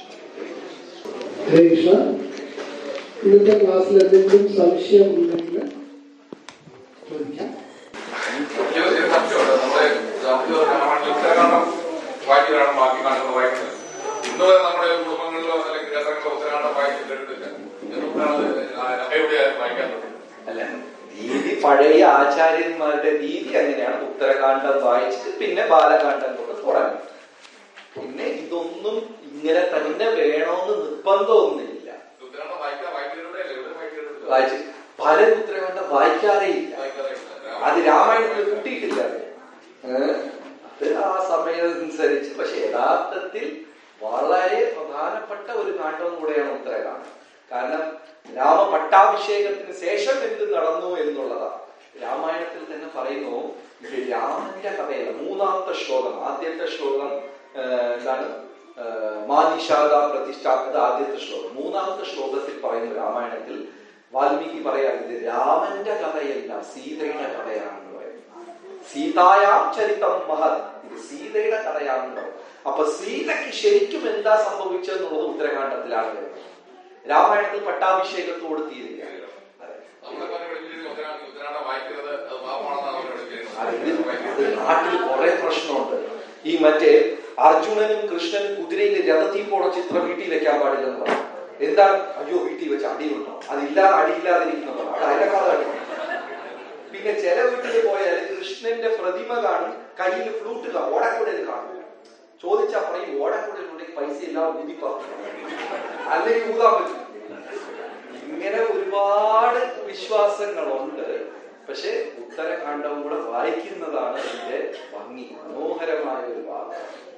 ഹരേ കൃഷ്ണ ഇന്നത്തെ ക്ലാസ്സിൽ എന്തെങ്കിലും സംശയം ഉണ്ടെങ്കിൽ ചോദിക്കാം ചെറിയ സംശയമുണ്ട് നമ്മുടെ നമുക്ക് രാമായണത്തിൽ ഉത്തരകാണ്ഡം വായിക്കുന്നതാണ് ബാക്കി കാണ്ഡങ്ങൾ വായിക്കുന്നത് ഇന്ന് വരെ നമ്മുടെ കുടുംബങ്ങളിലോ അല്ലെങ്കിൽ ക്ഷേത്രങ്ങളിലോ ഉത്തരകാണ്ഡം വായിച്ച് കേട്ടിട്ടില്ല എന്തുകൊണ്ടാണ് എവിടെ ആരും വായിക്കാൻ തുടങ്ങിയത് അല്ല രീതി പഴയ ആചാര്യന്മാരുടെ രീതി അങ്ങനെയാണ് ഉത്തരകാന്ഡം വായിച്ചിട്ട് പിന്നെ ബാലകാന്ഡം കൊണ്ട് തുടങ്ങി പിന്നെ ഇതൊന്നും ഇങ്ങനെ തന്നെ വേണമെന്ന് നിർബന്ധമൊന്നുമില്ല ഉത്തരകാണ്ഡം വായിക്കാൻ വായിക്കുന്നവരുടെ അല്ലേ ഇവിടെ വായിക്കുന്നുണ്ട് വായിച്ച് പലരും ഉത്തരകാന്ഡം വായിക്കാറേ ഇല്ല വായിക്കാതെ അത് രാമായണത്തിൽ കിട്ടിയിട്ടില്ല അത്. ഏഹ്? അത് ആ സമയമനുസരിച്ച് പക്ഷെ യഥാർത്ഥത്തിൽ വളരെ പ്രധാനപ്പെട്ട ഒരു കാണ്ഡവും കൂടെയാണ് ഉത്തരകാണ്ഡം കാരണം രാമ പട്ടാഭിഷേകത്തിന് ശേഷം എന്ത് നടന്നു എന്നുള്ളതാണ് രാമായണത്തിൽ തന്നെ പറയുന്നു ഇത് രാമന്റെ കഥയല്ല മൂന്നാമത്തെ ശ്ലോകം ആദ്യത്തെ ശ്ലോകം ഏഹ്, എന്താണ് ഏഹ്, മാനിഷാദ പ്രതിഷ്ഠ ഇത് ആദ്യത്തെ ശ്ലോകം മൂന്നാമത്തെ ശ്ലോകത്തിൽ പറയുന്നു രാമായണത്തിൽ വാൽമീകി പറയാൻ ഇത് രാമന്റെ കഥയല്ല സീതയുടെ കഥയാണെന്ന് പറയുന്നു സീതായാം ചരിതം മഹത് ഇത് സീതയുടെ കഥയാണെന്ന് പറയും അപ്പൊ സീതയ്ക്ക് ശരിക്കും എന്താ സംഭവിച്ചെന്നുള്ളത് ഉത്തരകാണ്ഡത്തിലാണ് വരുന്നത് രാമായണത്തിൽ പട്ടാഭിഷേകത്തോട് തീരുക നമ്മളെ പോലെ വിളിച്ചിരുന്ന ഉത്തരകാണ്ഡം ഉത്തരകാണ്ഡം വായിക്കുന്നത് അത് പാപമാണെന്നാണ് അവർ അത് ഇത് വിളിച്ചിരുന്നത് ഇത് നാട്ടിൽ കുറെ പ്രശ്നമുണ്ട് ഈ മറ്റേ അർജുനനും കൃഷ്ണനും കുതിരയിൽ രഥത്തിൽ പോണ ചിത്രം വീട്ടിൽ വെക്കാൻ പാടില്ലെന്ന് പറഞ്ഞു എന്താണ് അയ്യോ വീട്ടിൽ വെച്ച് അടിയുണ്ടോ അതില്ലാതെ അടിയില്ലാതിരിക്കുന്നതോ അവിടെ അതിനേക്കാൾ അടി പിന്നെ ചില വീട്ടിൽ പോയാൽ കൃഷ്ണന്റെ പ്രതിമ കാണും കയ്യിൽ ഫ്ലൂട്ട് കാണും ഓടക്കുടൽ കാണും ചോദിച്ചാ പറയും ഓടക്കുടലുണ്ടെങ്കിൽ പൈസ എല്ലാം ഊതി പറഞ്ഞു അല്ലെങ്കിൽ ഊതാൻ പറ്റും ഇങ്ങനെ ഒരുപാട് വിശ്വാസങ്ങളുണ്ട് പക്ഷെ ഉത്തരകാണ്ഡവും കൂടെ വായിക്കുന്നതാണ് ഇതിന്റെ ഭംഗി മനോഹരമായ ഒരു ഭാഗം